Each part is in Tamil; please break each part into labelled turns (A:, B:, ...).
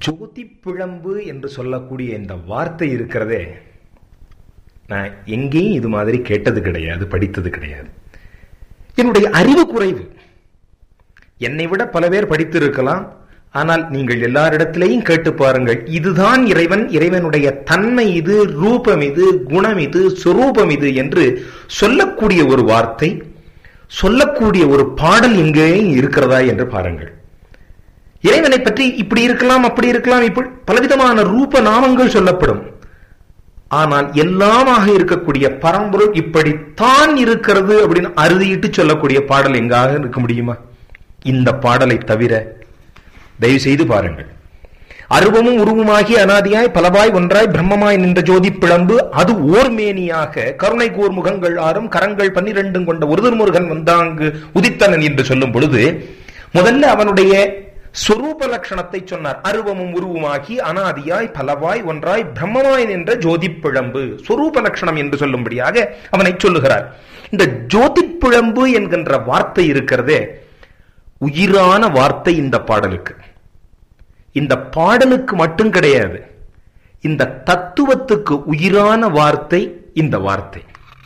A: ஜோதி பிழம்பு என்று சொல்லக்கூடிய இந்த வார்த்தை இருக்கிறதே நான் எங்கேயும் இது மாதிரி கேட்டது கிடையாது படித்தது கிடையாது என்னுடைய அறிவு குறைவு என்னை விட பல பேர் படித்திருக்கலாம் ஆனால் நீங்கள் எல்லாரிடத்திலேயும் கேட்டு பாருங்கள் இதுதான் இறைவன் இறைவனுடைய தன்மை இது ரூபம் இது குணம் இது சொரூபம் இது என்று சொல்லக்கூடிய ஒரு வார்த்தை சொல்லக்கூடிய ஒரு பாடல் எங்கேயும் இருக்கிறதா என்று பாருங்கள் இறைவனை பற்றி இப்படி இருக்கலாம் அப்படி இருக்கலாம் இப்படி பலவிதமான ரூப நாமங்கள் சொல்லப்படும் ஆனால் எல்லாமாக இருக்கக்கூடிய பரம்பொருள் இப்படித்தான் இருக்கிறது அப்படின்னு அறுதியிட்டு சொல்லக்கூடிய பாடல் எங்காக இருக்க முடியுமா இந்த பாடலை தவிர தயவு செய்து பாருங்கள் அருவமும் உருவமாகி அனாதியாய் பலவாய் ஒன்றாய் பிரம்மமாய் நின்ற ஜோதி பிளம்பு அது ஓர்மேனியாக கருணை கூர் முகங்கள் ஆறும் கரங்கள் பன்னிரண்டும் கொண்ட ஒருதர் முருகன் வந்தாங்கு உதித்தனன் என்று சொல்லும் பொழுது முதல்ல அவனுடைய சொரூப லட்சணத்தை சொன்னார் அருவமும் உருவமாகி அனாதியாய் பலவாய் ஒன்றாய் பிரம்மமாய் நின்ற ஜோதி பிழம்பு சொரூப லட்சணம் என்று சொல்லும்படியாக அவனை சொல்லுகிறார் இந்த ஜோதி பிழம்பு என்கின்ற வார்த்தை இருக்கிறதே உயிரான வார்த்தை இந்த பாடலுக்கு இந்த பாடலுக்கு மட்டும் கிடையாது இந்த தத்துவத்துக்கு உயிரான வார்த்தை இந்த வார்த்தை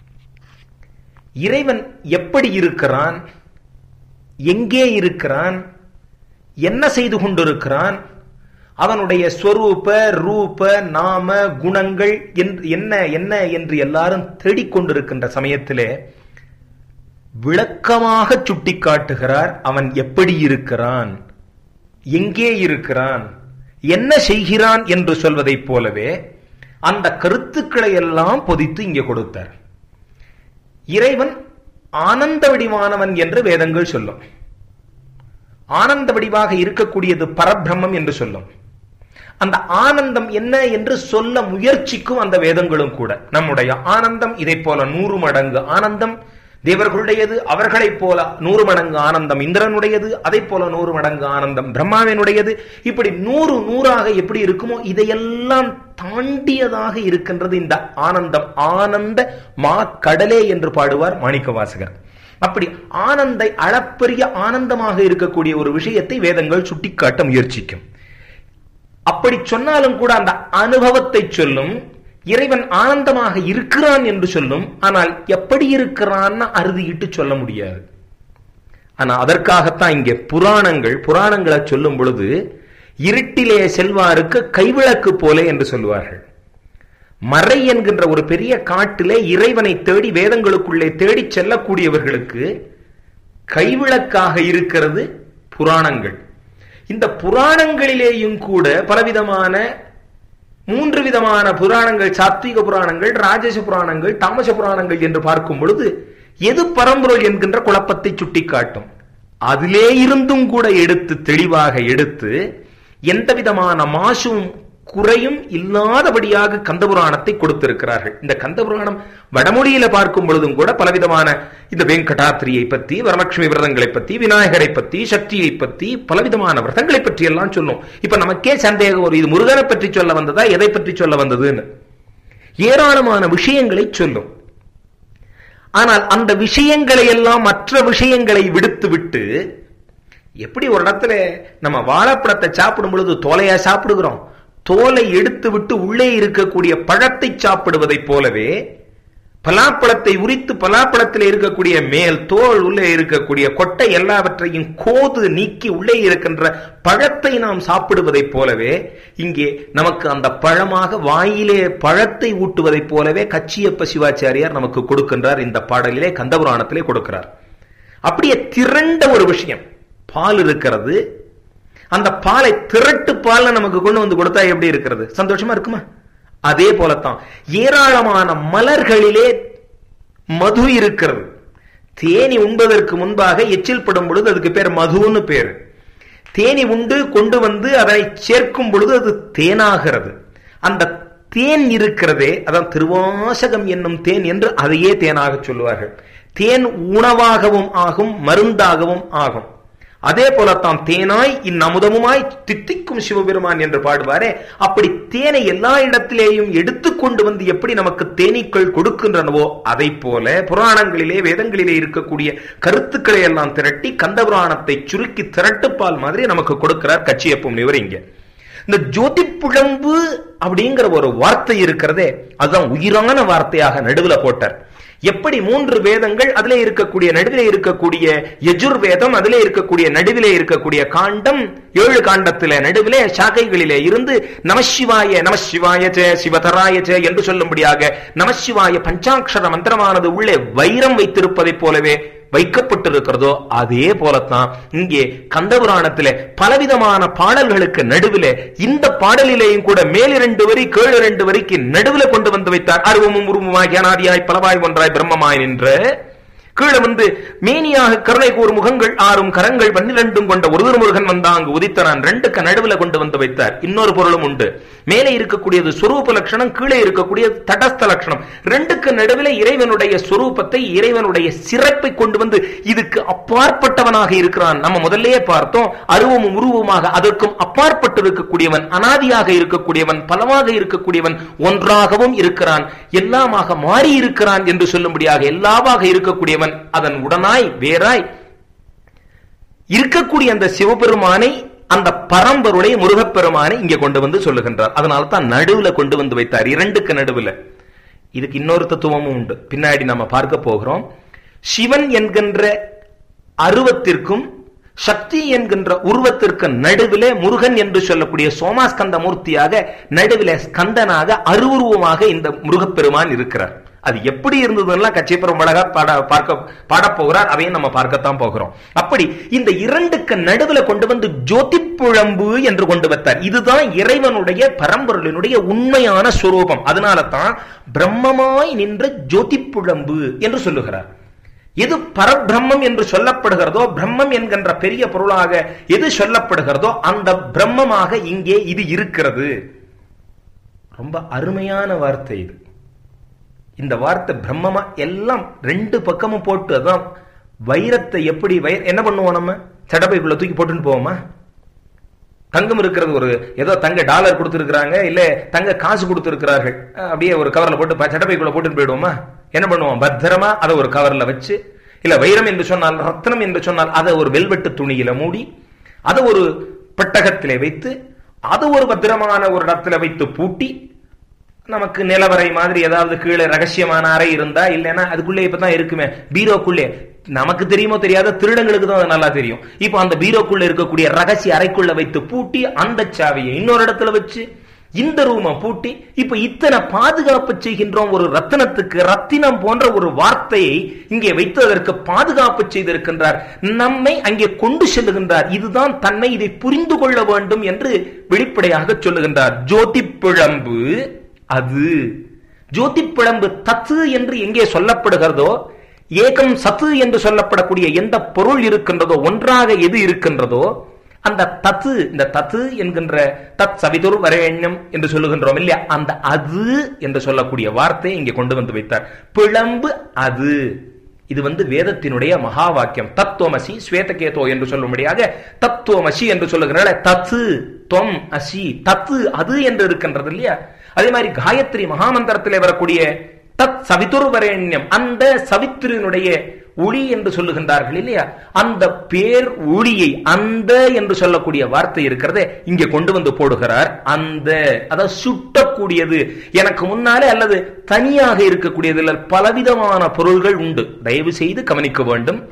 A: இறைவன் எப்படி இருக்கிறான் எங்கே இருக்கிறான் என்ன செய்து கொண்டிருக்கிறான் அவனுடைய ஸ்வரூப ரூப நாம குணங்கள் என்ன என்ன என்று எல்லாரும் தேடிக்கொண்டிருக்கின்ற சமயத்திலே விளக்கமாக சுட்டிக்காட்டுகிறார் அவன் எப்படி இருக்கிறான் எங்கே இருக்கிறான் என்ன செய்கிறான் என்று சொல்வதைப் போலவே அந்த கருத்துக்களை எல்லாம் பொதித்து இங்கே கொடுத்தார் இறைவன் ஆனந்த வடிவானவன் என்று வேதங்கள் சொல்லும் ஆனந்த வடிவாக இருக்கக்கூடியது பரபிரம்மம் என்று சொல்லும் அந்த ஆனந்தம் என்ன என்று சொல்ல முயற்சிக்கும் அந்த வேதங்களும் கூட நம்முடைய ஆனந்தம் இதை போல நூறு மடங்கு ஆனந்தம் தேவர்களுடையது அவர்களைப் போல நூறு மடங்கு ஆனந்தம் இந்திரனுடையது அதை போல நூறு மடங்கு ஆனந்தம் பிரம்மாவினுடையது இப்படி நூறு நூறாக எப்படி இருக்குமோ இதையெல்லாம் தாண்டியதாக இருக்கின்றது இந்த ஆனந்தம் ஆனந்த மா கடலே என்று பாடுவார் மாணிக்க வாசகர் அப்படி ஆனந்தை அளப்பரிய ஆனந்தமாக இருக்கக்கூடிய ஒரு விஷயத்தை வேதங்கள் சுட்டிக்காட்ட முயற்சிக்கும் அப்படி சொன்னாலும் கூட அந்த அனுபவத்தை சொல்லும் இறைவன் ஆனந்தமாக இருக்கிறான் என்று சொல்லும் ஆனால் எப்படி இருக்கிறான்னு அறுதியிட்டு சொல்ல முடியாது ஆனா அதற்காகத்தான் இங்கே புராணங்கள் புராணங்களை சொல்லும் பொழுது இருட்டிலே செல்வாருக்கு கைவிளக்கு போல என்று சொல்லுவார்கள் மறை என்கின்ற ஒரு பெரிய காட்டிலே இறைவனை தேடி வேதங்களுக்குள்ளே தேடி செல்லக்கூடியவர்களுக்கு கைவிளக்காக இருக்கிறது புராணங்கள் இந்த புராணங்களிலேயும் கூட பலவிதமான மூன்று விதமான புராணங்கள் சாத்விக புராணங்கள் ராஜச புராணங்கள் தாமச புராணங்கள் என்று பார்க்கும் பொழுது எது பரம்பொருள் என்கின்ற குழப்பத்தை சுட்டிக்காட்டும் அதிலே இருந்தும் கூட எடுத்து தெளிவாக எடுத்து எந்த விதமான மாசும் குறையும் இல்லாதபடியாக கந்தபுராணத்தை கொடுத்திருக்கிறார்கள் இந்த கந்தபுராணம் வடமொழியில பார்க்கும் பொழுதும் கூட பலவிதமான இந்த வெங்கடாத்திரியை பத்தி வரலட்சுமி விரதங்களை பத்தி விநாயகரை பத்தி சக்தியை பத்தி பலவிதமான விரதங்களை பற்றி எல்லாம் சொல்லும் இப்ப நமக்கே சந்தேகம் வரும் இது முருகனை பற்றி சொல்ல வந்ததா எதை பற்றி சொல்ல வந்ததுன்னு ஏராளமான விஷயங்களை சொல்லும் ஆனால் அந்த விஷயங்களை எல்லாம் மற்ற விஷயங்களை விடுத்து விட்டு எப்படி ஒரு இடத்துல நம்ம வாழைப்பழத்தை சாப்பிடும் பொழுது தோலையா சாப்பிடுகிறோம் தோலை எடுத்து விட்டு உள்ளே இருக்கக்கூடிய பழத்தை சாப்பிடுவதைப் போலவே பலாப்பழத்தை உரித்து பலாப்பழத்தில் இருக்கக்கூடிய மேல் தோல் உள்ளே இருக்கக்கூடிய கொட்டை எல்லாவற்றையும் கோது நீக்கி உள்ளே இருக்கின்ற பழத்தை நாம் சாப்பிடுவதைப் போலவே இங்கே நமக்கு அந்த பழமாக வாயிலே பழத்தை ஊட்டுவதைப் போலவே கச்சியப்ப சிவாச்சாரியார் நமக்கு கொடுக்கின்றார் இந்த பாடலிலே கந்தபுராணத்திலே கொடுக்கிறார் அப்படியே திரண்ட ஒரு விஷயம் பால் இருக்கிறது அந்த பாலை திரட்டு பால் நமக்கு கொண்டு வந்து கொடுத்தா எப்படி இருக்கிறது சந்தோஷமா இருக்குமா அதே போலத்தான் ஏராளமான மலர்களிலே மது இருக்கிறது தேனி உண்பதற்கு முன்பாக எச்சில் படும் பொழுது அதுக்கு பேர் மதுன்னு பேர் தேனி உண்டு கொண்டு வந்து அதனை சேர்க்கும் பொழுது அது தேனாகிறது அந்த தேன் இருக்கிறதே அதான் திருவாசகம் என்னும் தேன் என்று அதையே தேனாக சொல்லுவார்கள் தேன் உணவாகவும் ஆகும் மருந்தாகவும் ஆகும் அதே போலத்தான் தேனாய் இந்நமுதமுமாய் தித்திக்கும் சிவபெருமான் என்று பாடுவாரே அப்படி தேனை எல்லா இடத்திலேயும் எடுத்துக்கொண்டு வந்து எப்படி நமக்கு தேனீக்கள் கொடுக்கின்றனவோ அதை போல புராணங்களிலே வேதங்களிலே இருக்கக்கூடிய கருத்துக்களை எல்லாம் திரட்டி கந்த புராணத்தை சுருக்கி திரட்டுப்பால் மாதிரி நமக்கு கொடுக்கிறார் கச்சியப்பும் நிவர் இங்க இந்த ஜோதி புழம்பு அப்படிங்கிற ஒரு வார்த்தை இருக்கிறதே அதுதான் உயிரான வார்த்தையாக நடுவுல போட்டார் எப்படி மூன்று வேதங்கள் அதிலே இருக்கக்கூடிய நடுவிலே இருக்கக்கூடிய யஜுர் வேதம் அதிலே இருக்கக்கூடிய நடுவிலே இருக்கக்கூடிய காண்டம் ஏழு காண்டத்திலே நடுவிலே சாகைகளிலே இருந்து நமசிவாய நமசிவாய ச சிவதராய ச என்று சொல்லும்படியாக நமசிவாய பஞ்சாட்சர மந்திரமானது உள்ளே வைரம் வைத்திருப்பதைப் போலவே வைக்கப்பட்டிருக்கிறதோ அதே போலத்தான் இங்கே கந்தபுராணத்திலே பலவிதமான பாடல்களுக்கு நடுவிலே இந்த பாடலிலேயும் கூட மேலிரண்டு வரி கீழ் இரண்டு வரிக்கு நடுவில கொண்டு வந்து வைத்தார் அருவமும் உருவமாய் அனாதியாய் பலவாய் ஒன்றாய் பிரம்மமாய் நின்ற கீழே வந்து மேனியாக கருணை கூறு முகங்கள் ஆறும் கரங்கள் பன்னிரண்டும் கொண்ட ஒரு முருகன் வந்தா அங்கு உதித்தனான் ரெண்டுக்கு நடுவுல கொண்டு வந்து வைத்தார் இன்னொரு பொருளும் உண்டு மேலே இருக்கக்கூடியது சொரூப லட்சணம் கீழே இருக்கக்கூடியது தடஸ்த லட்சணம் ரெண்டுக்கு நடுவில் இறைவனுடைய சொரூபத்தை இறைவனுடைய சிறப்பை கொண்டு வந்து இதுக்கு அப்பாற்பட்டவனாக இருக்கிறான் நம்ம முதல்லயே பார்த்தோம் அருவமும் உருவமாக அதற்கும் அப்பாற்பட்டு இருக்கக்கூடியவன் அனாதியாக இருக்கக்கூடியவன் பலமாக இருக்கக்கூடியவன் ஒன்றாகவும் இருக்கிறான் எல்லாமாக மாறி இருக்கிறான் என்று சொல்லும்படியாக எல்லாவாக இருக்கக்கூடியவன் அதன் உடனாய் வேறாய் இருக்கக்கூடிய அந்த சிவபெருமானை அந்த பரம்பருடைய முருகப்பெருமானை இங்கே கொண்டு வந்து சொல்லுகின்றார் அதனால தான் நடுவுல கொண்டு வந்து வைத்தார் இரண்டுக்கு நடுவுல இதுக்கு இன்னொரு தத்துவமும் உண்டு பின்னாடி நம்ம பார்க்க போகிறோம் சிவன் என்கின்ற அருவத்திற்கும் சக்தி என்கின்ற உருவத்திற்கு நடுவிலே முருகன் என்று சொல்லக்கூடிய சோமாஸ்கந்த மூர்த்தியாக நடுவிலே ஸ்கந்தனாக அருவுருவமாக இந்த முருகப்பெருமான் இருக்கிறார் அது எப்படி இருந்ததுலாம் கச்சிபுரம் அழகா பாட பார்க்க பாடப் போகிறார் அதையும் நம்ம பார்க்கத்தான் போகிறோம் அப்படி இந்த இரண்டுக்கு நடுவுல கொண்டு வந்து ஜோதி புழம்பு என்று கொண்டு வைத்தார் இதுதான் இறைவனுடைய பரம்பொருளினுடைய உண்மையான சுரூபம் அதனால தான் பிரம்மமாய் நின்ற ஜோதி புழம்பு என்று சொல்லுகிறார் எது பரபிரம்மம் என்று சொல்லப்படுகிறதோ பிரம்மம் என்கின்ற பெரிய பொருளாக எது சொல்லப்படுகிறதோ அந்த பிரம்மமாக இங்கே இது இருக்கிறது ரொம்ப அருமையான வார்த்தை இது இந்த வார்த்தை பிரம்மமா எல்லாம் ரெண்டு பக்கமும் போட்டு அதான் வைரத்தை எப்படி வய என்ன பண்ணுவோம் நம்ம சடப்பைக்குள்ள தூக்கி போட்டுன்னு போவோமா தங்கம் இருக்கிறது ஒரு ஏதோ தங்க டாலர் கொடுத்துருக்காங்க இல்ல தங்க காசு கொடுத்துருக்கிறார்கள் அப்படியே ஒரு கவர்ல போட்டு சடப்பைக்குள்ள போட்டுன்னு போயிடுவோமா என்ன பண்ணுவோம் பத்திரமா அதை ஒரு கவர்ல வச்சு இல்ல வைரம் என்று சொன்னால் ரத்னம் என்று சொன்னால் அதை ஒரு வெல்வெட்டு துணியில மூடி அதை ஒரு பெட்டகத்திலே வைத்து அது ஒரு பத்திரமான ஒரு இடத்துல வைத்து பூட்டி நமக்கு நிலவரை மாதிரி ஏதாவது கீழே ரகசியமான அறை இருந்தா இல்லைன்னா அதுக்குள்ளே இப்பதான் இருக்குமே பீரோக்குள்ளே நமக்கு தெரியுமோ தெரியாத திருடங்களுக்கு தான் அது நல்லா தெரியும் இப்போ அந்த பீரோக்குள்ள இருக்கக்கூடிய ரகசிய அறைக்குள்ள வைத்து பூட்டி அந்த சாவியை இன்னொரு இடத்துல வச்சு இந்த ரூமை பூட்டி இப்ப இத்தனை பாதுகாப்பு செய்கின்றோம் ஒரு ரத்தினத்துக்கு ரத்தினம் போன்ற ஒரு வார்த்தையை இங்கே வைத்ததற்கு பாதுகாப்பு செய்திருக்கின்றார் நம்மை அங்கே கொண்டு செல்லுகின்றார் இதுதான் தன்னை இதை புரிந்து கொள்ள வேண்டும் என்று வெளிப்படையாக சொல்லுகின்றார் ஜோதி பிழம்பு அது ஜோதி பிழம்பு தத்து என்று எங்கே சொல்லப்படுகிறதோ ஏகம் சத்து என்று சொல்லப்படக்கூடிய எந்த பொருள் இருக்கின்றதோ ஒன்றாக எது இருக்கின்றதோ அந்த தத்து இந்த தத்து என்கின்ற தத் சவிதுர் வரேண்யம் என்று சொல்லுகின்றோம் இல்லையா அந்த அது என்று சொல்லக்கூடிய வார்த்தையை இங்கே கொண்டு வந்து வைத்தார் பிளம்பு அது இது வந்து வேதத்தினுடைய மகா வாக்கியம் தத்துவமசி ஸ்வேதகேதோ என்று சொல்லும்படியாக தத்துவமசி என்று சொல்லுகிறால தத்து தொம் அசி தத்து அது என்று இருக்கின்றது இல்லையா அதே மாதிரி காயத்ரி மகாமந்திரத்திலே வரக்கூடிய தத் சவிதுர்வரேண்யம் அந்த சவித்திரினுடைய ஒளி என்று சொல்லுகின்றார்கள் இல்லையா அந்த பேர் ஒளியை அந்த என்று சொல்லக்கூடிய வார்த்தை இருக்கிறதே இங்கே கொண்டு வந்து போடுகிறார் அந்த அதாவது சுட்டக்கூடியது எனக்கு முன்னாலே அல்லது தனியாக இருக்கக்கூடியதில் பலவிதமான பொருள்கள் உண்டு தயவு செய்து கவனிக்க வேண்டும்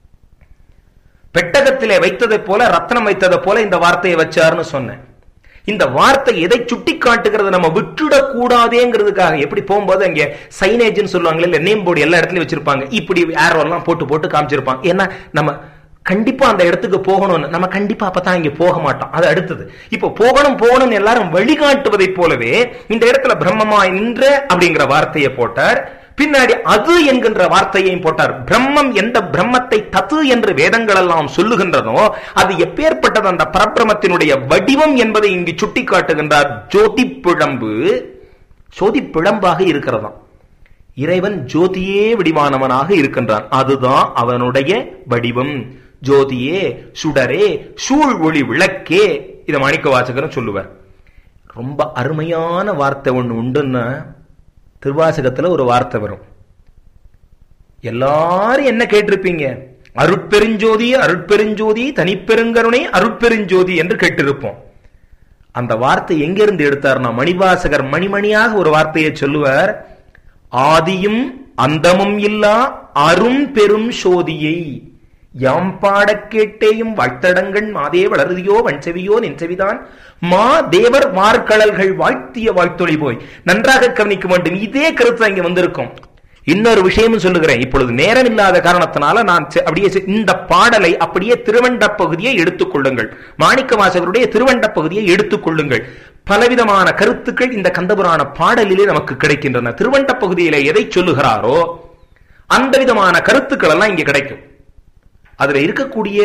A: பெட்டகத்திலே வைத்ததை போல ரத்னம் வைத்ததை போல இந்த வார்த்தையை வச்சாருன்னு சொன்னேன் இந்த வார்த்தை எதை சுட்டி காட்டுகிறது நம்ம விட்டுடக் கூடாதேங்கிறதுக்காக எப்படி போகும்போது அங்க சைனேஜ்னு சொல்லுவாங்க இல்ல நேம் போர்டு எல்லா இடத்துலயும் வச்சிருப்பாங்க இப்படி ஏரோ எல்லாம் போட்டு போட்டு காமிச்சிருப்பாங்க ஏன்னா நம்ம கண்டிப்பா அந்த இடத்துக்கு போகணும்னு நம்ம கண்டிப்பா அப்பதான் இங்க போக மாட்டோம் அது அடுத்தது இப்போ போகணும் போகணும்னு எல்லாரும் வழிகாட்டுவதை போலவே இந்த இடத்துல பிரம்மமாய் நின்ற அப்படிங்கிற வார்த்தையை போட்டார் பின்னாடி அது என்கின்ற வார்த்தையையும் போட்டார் பிரம்மம் எந்த பிரம்மத்தை தத்து என்று வேதங்கள் எல்லாம் சொல்லுகின்றனோ அது எப்பேற்பட்டது அந்த பரபிரமத்தினுடைய வடிவம் என்பதை இங்கு சுட்டி காட்டுகின்றார் ஜோதி பிழம்பு ஜோதி பிழம்பாக இருக்கிறதாம் இறைவன் ஜோதியே வடிவானவனாக இருக்கின்றான் அதுதான் அவனுடைய வடிவம் ஜோதியே சுடரே சூழ் ஒளி விளக்கே இதை மாணிக்க வாசகரும் சொல்லுவார் ரொம்ப அருமையான வார்த்தை ஒண்ணு உண்டுன்னா திருவாசகத்துல ஒரு வார்த்தை வரும் எல்லாரும் என்ன கேட்டிருப்பீங்க அருட்பெருஞ்சோதி அருட்பெருஞ்சோதி தனிப்பெருங்கருணை அருட்பெருஞ்சோதி என்று கேட்டிருப்போம் அந்த வார்த்தை எங்கிருந்து எடுத்தார்னா மணிவாசகர் மணிமணியாக ஒரு வார்த்தையை சொல்லுவார் ஆதியும் அந்தமும் இல்லா அரும் பெரும் சோதியை யாம் பாடக் கேட்டேயும் வாழ்த்தடங்கண் மாதே வளருதியோ வன்செவியோ நின்செவிதான் மா தேவர் வார்கழல்கள் வாழ்த்திய வாழ்த்தொழி போய் நன்றாக கவனிக்க வேண்டும் இதே கருத்து இங்க வந்திருக்கும் இன்னொரு விஷயமும் சொல்லுகிறேன் இப்பொழுது நேரம் இல்லாத காரணத்தினால நான் செ- அப்படியே செ- இந்த பாடலை அப்படியே திருவண்ட பகுதியை எடுத்துக்கொள்ளுங்கள் மாணிக்க வாசகருடைய திருவண்ட பகுதியை எடுத்துக்கொள்ளுங்கள் பலவிதமான கருத்துக்கள் இந்த கந்தபுராண பாடலிலே நமக்கு கிடைக்கின்றன திருவண்ட பகுதியிலே எதை சொல்லுகிறாரோ அந்த விதமான கருத்துக்கள் எல்லாம் இங்க கிடைக்கும் அதுல இருக்கக்கூடிய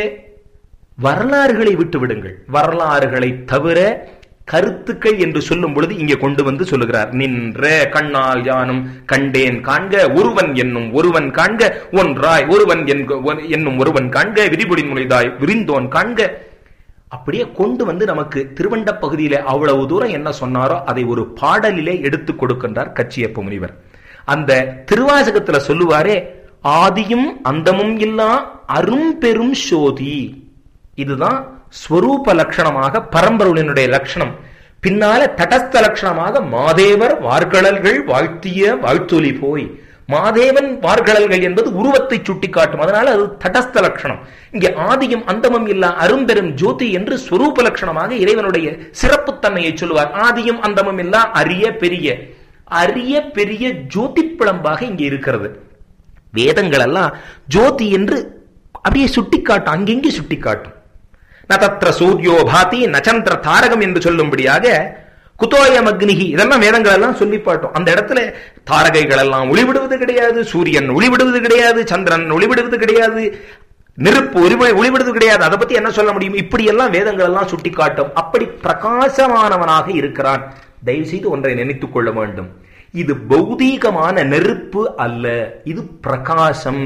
A: வரலாறுகளை விட்டு விடுங்கள் வரலாறுகளை தவிர கருத்துக்கள் என்று சொல்லும் பொழுது இங்கே கொண்டு வந்து சொல்லுகிறார் நின்ற கண்ணால் யானும் கண்டேன் காண்க ஒருவன் என்னும் ஒருவன் காண்க ஒன்றாய் ஒருவன் என்க- ஒன்- என்னும் ஒருவன் காண்க விரிபுடி முனைதாய் விரிந்தோன் காண்க அப்படியே கொண்டு வந்து நமக்கு திருவண்ட பகுதியில அவ்வளவு தூரம் என்ன சொன்னாரோ அதை ஒரு பாடலிலே எடுத்து கொடுக்கின்றார் கச்சியப்ப முனிவர் அந்த திருவாசகத்துல சொல்லுவாரே ஆதியும் அந்தமும் இல்லா அரும் பெரும் சோதி இதுதான் ஸ்வரூப லட்சணமாக பரம்பொருளினுடைய லட்சணம் பின்னால தடஸ்த லட்சணமாக மாதேவர் வார்கழல்கள் வாழ்த்திய வாழ்த்தொலி போய் மாதேவன் வார்கழல்கள் என்பது உருவத்தை சுட்டிக்காட்டும் அதனால அது தடஸ்த லட்சணம் இங்கே ஆதியும் அந்தமும் இல்லா அரும்பெரும் ஜோதி என்று ஸ்வரூப லட்சணமாக இறைவனுடைய சிறப்புத்தன்மையை சொல்லுவார் ஆதியும் அந்தமும் இல்லா அரிய பெரிய அரிய பெரிய ஜோதி பிளம்பாக இங்கே இருக்கிறது வேதங்கள் எல்லாம் ஜோதி என்று அப்படியே சுட்டிக்காட்டும் அங்கெங்கே சுட்டிக்காட்டும் ந தத்ர சூரியோ பாதி நச்சந்திர தாரகம் என்று சொல்லும்படியாக குதோயம் அக்னிகி இதெல்லாம் வேதங்கள் எல்லாம் சொல்லி பாட்டோம் அந்த இடத்துல தாரகைகள் எல்லாம் ஒளிவிடுவது கிடையாது சூரியன் ஒளிவிடுவது கிடையாது சந்திரன் ஒளிவிடுவது கிடையாது நெருப்பு ஒளிவி ஒளிவிடுவது கிடையாது அதை பத்தி என்ன சொல்ல முடியும் இப்படி எல்லாம் வேதங்கள் எல்லாம் சுட்டி காட்டும் அப்படி பிரகாசமானவனாக இருக்கிறான் தயவு செய்து ஒன்றை நினைத்துக் கொள்ள வேண்டும் இது பௌதீகமான நெருப்பு அல்ல இது பிரகாசம்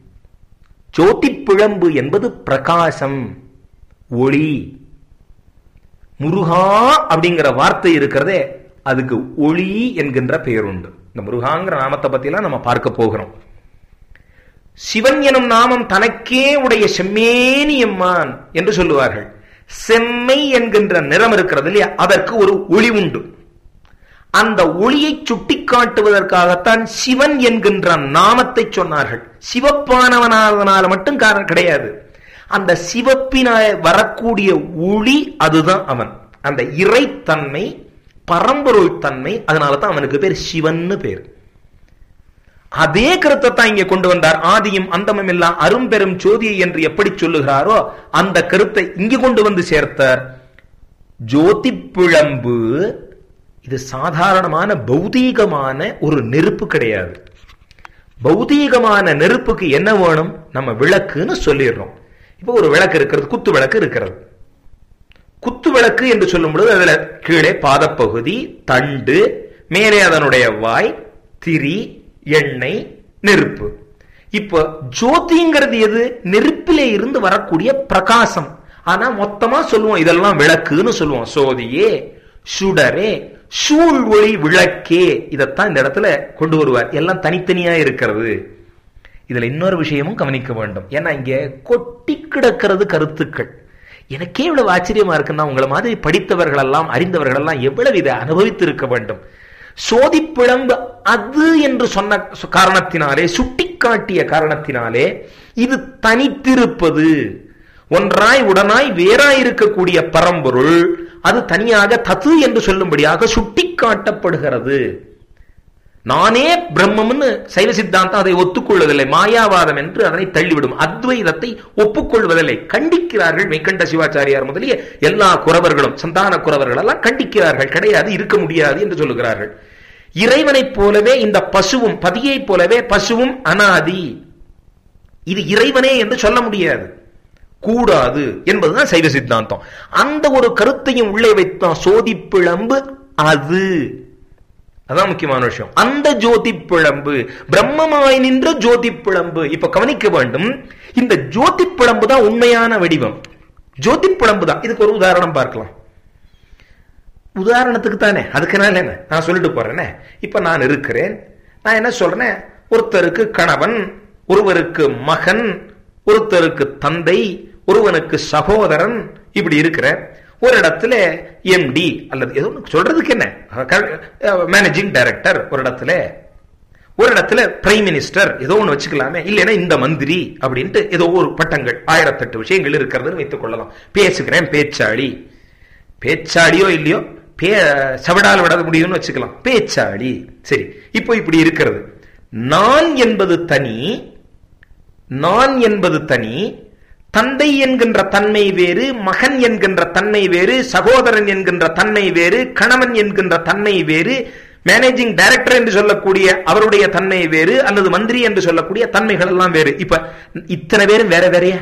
A: ஜோதி பிழம்பு என்பது பிரகாசம் ஒளி முருகா அப்படிங்கிற வார்த்தை இருக்கிறதே அதுக்கு ஒளி என்கின்ற பெயர் உண்டு இந்த முருகாங்கிற நாமத்தை பத்திலாம் நம்ம பார்க்க போகிறோம் சிவன் எனும் நாமம் தனக்கே உடைய செம்மேனி எம்மான் என்று சொல்லுவார்கள் செம்மை என்கின்ற நிறம் இருக்கிறது இல்லையா அதற்கு ஒரு ஒளி உண்டு அந்த ஒளியை சுட்டிக்காட்டுவதற்காகத்தான் சிவன் என்கின்ற நாமத்தை சொன்னார்கள் சிவப்பானவனாதனால மட்டும் காரணம் கிடையாது அந்த சிவப்பினால வரக்கூடிய ஒளி அதுதான் அவன் அந்த இறைத்தன்மை பரம்பொருள் தன்மை அதனால தான் அவனுக்கு பேர் சிவன்னு பேர் அதே கருத்தை தான் இங்க கொண்டு வந்தார் ஆதியும் அந்தமும் எல்லாம் அரும்பெரும் ஜோதி என்று எப்படி சொல்லுகிறாரோ அந்த கருத்தை இங்கு கொண்டு வந்து சேர்த்தார் ஜோதி பிழம்பு இது சாதாரணமான பௌதீகமான ஒரு நெருப்பு கிடையாது பௌதீகமான நெருப்புக்கு என்ன வேணும் நம்ம விளக்குன்னு சொல்லிடுறோம் இப்போ ஒரு விளக்கு இருக்கிறது குத்து விளக்கு இருக்கிறது குத்து விளக்கு என்று சொல்லும் பொழுது அதுல கீழே பாதப்பகுதி தண்டு மேலே அதனுடைய வாய் திரி எண்ணெய் நெருப்பு இப்போ ஜோதிங்கிறது எது நெருப்பிலே இருந்து வரக்கூடிய பிரகாசம் ஆனா மொத்தமா சொல்லுவோம் இதெல்லாம் விளக்குன்னு சொல்லுவோம் சோதியே சுடரே சூழ் ஒளி விளக்கே இதைத்தான் இந்த இடத்துல கொண்டு வருவார் எல்லாம் தனித்தனியா இருக்கிறது இதுல இன்னொரு விஷயமும் கவனிக்க வேண்டும் ஏன்னா இங்க கொட்டி கிடக்கிறது கருத்துக்கள் எனக்கே இவ்வளவு ஆச்சரியமா இருக்குன்னா உங்களை மாதிரி படித்தவர்கள் எல்லாம் அறிந்தவர்கள் எல்லாம் எவ்வளவு இதை அனுபவித்து இருக்க வேண்டும் சோதி பிழம்பு அது என்று சொன்ன காரணத்தினாலே சுட்டிக்காட்டிய காரணத்தினாலே இது தனித்திருப்பது ஒன்றாய் உடனாய் வேறாய் இருக்கக்கூடிய பரம்பொருள் அது தனியாக தத்து என்று சொல்லும்படியாக சுட்டிக்காட்டப்படுகிறது நானே பிரம்மம்னு சைவ சித்தாந்தம் அதை ஒத்துக்கொள்வதில்லை மாயாவாதம் என்று அதனை தள்ளிவிடும் அத்வைதத்தை ஒப்புக்கொள்வதில்லை கண்டிக்கிறார்கள் மெய்கண்ட சிவாச்சாரியார் முதலிய எல்லா குறவர்களும் சந்தான குறவர்கள் எல்லாம் கண்டிக்கிறார்கள் கிடையாது இருக்க முடியாது என்று சொல்லுகிறார்கள் இறைவனைப் போலவே இந்த பசுவும் பதியைப் போலவே பசுவும் அனாதி இது இறைவனே என்று சொல்ல முடியாது கூடாது என்பதுதான் சைவ சித்தாந்தம் அந்த ஒரு கருத்தையும் உள்ளே வைத்தான் சோதிப்பிழம்பு அது அதான் முக்கியமான விஷயம் அந்த ஜோதி பிழம்பு பிரம்மமாய் நின்ற ஜோதி பிழம்பு இப்ப கவனிக்க வேண்டும் இந்த ஜோதி பிழம்பு தான் உண்மையான வடிவம் ஜோதி பிழம்பு தான் இதுக்கு ஒரு உதாரணம் பார்க்கலாம் உதாரணத்துக்கு தானே அதுக்குனால என்ன நான் சொல்லிட்டு போறேனே இப்ப நான் இருக்கிறேன் நான் என்ன சொல்றேன் ஒருத்தருக்கு கணவன் ஒருவருக்கு மகன் ஒருத்தருக்கு தந்தை ஒருவனுக்கு சகோதரன் இப்படி இருக்கிற ஒரு இடத்துல எம்டி அல்லது ஏதோ ஒண்ணு சொல்றதுக்கு என்ன மேனேஜிங் டைரக்டர் ஒரு இடத்துல ஒரு இடத்துல பிரைம் மினிஸ்டர் ஏதோ ஒண்ணு வச்சுக்கலாமே இல்லைன்னா இந்த மந்திரி அப்படின்ட்டு ஏதோ ஒரு பட்டங்கள் ஆயிரத்தெட்டு விஷயங்கள் இருக்கிறதுன்னு வைத்துக் கொள்ளலாம் பேசுகிறேன் பேச்சாளி பேச்சாளியோ இல்லையோ பே சவடால் விட முடியும்னு வச்சுக்கலாம் பேச்சாளி சரி இப்போ இப்படி இருக்கிறது நான் என்பது தனி நான் என்பது தனி தந்தை என்கின்ற தன்மை வேறு மகன் என்கின்ற தன்மை வேறு சகோதரன் என்கின்ற தன்மை வேறு கணவன் என்கின்ற தன்மை வேறு மேனேஜிங் டைரக்டர் என்று சொல்லக்கூடிய அவருடைய தன்மை வேறு அல்லது மந்திரி என்று சொல்லக்கூடிய தன்மைகள் எல்லாம் வேறு இப்ப இத்தனை பேரும் வேற வேறையா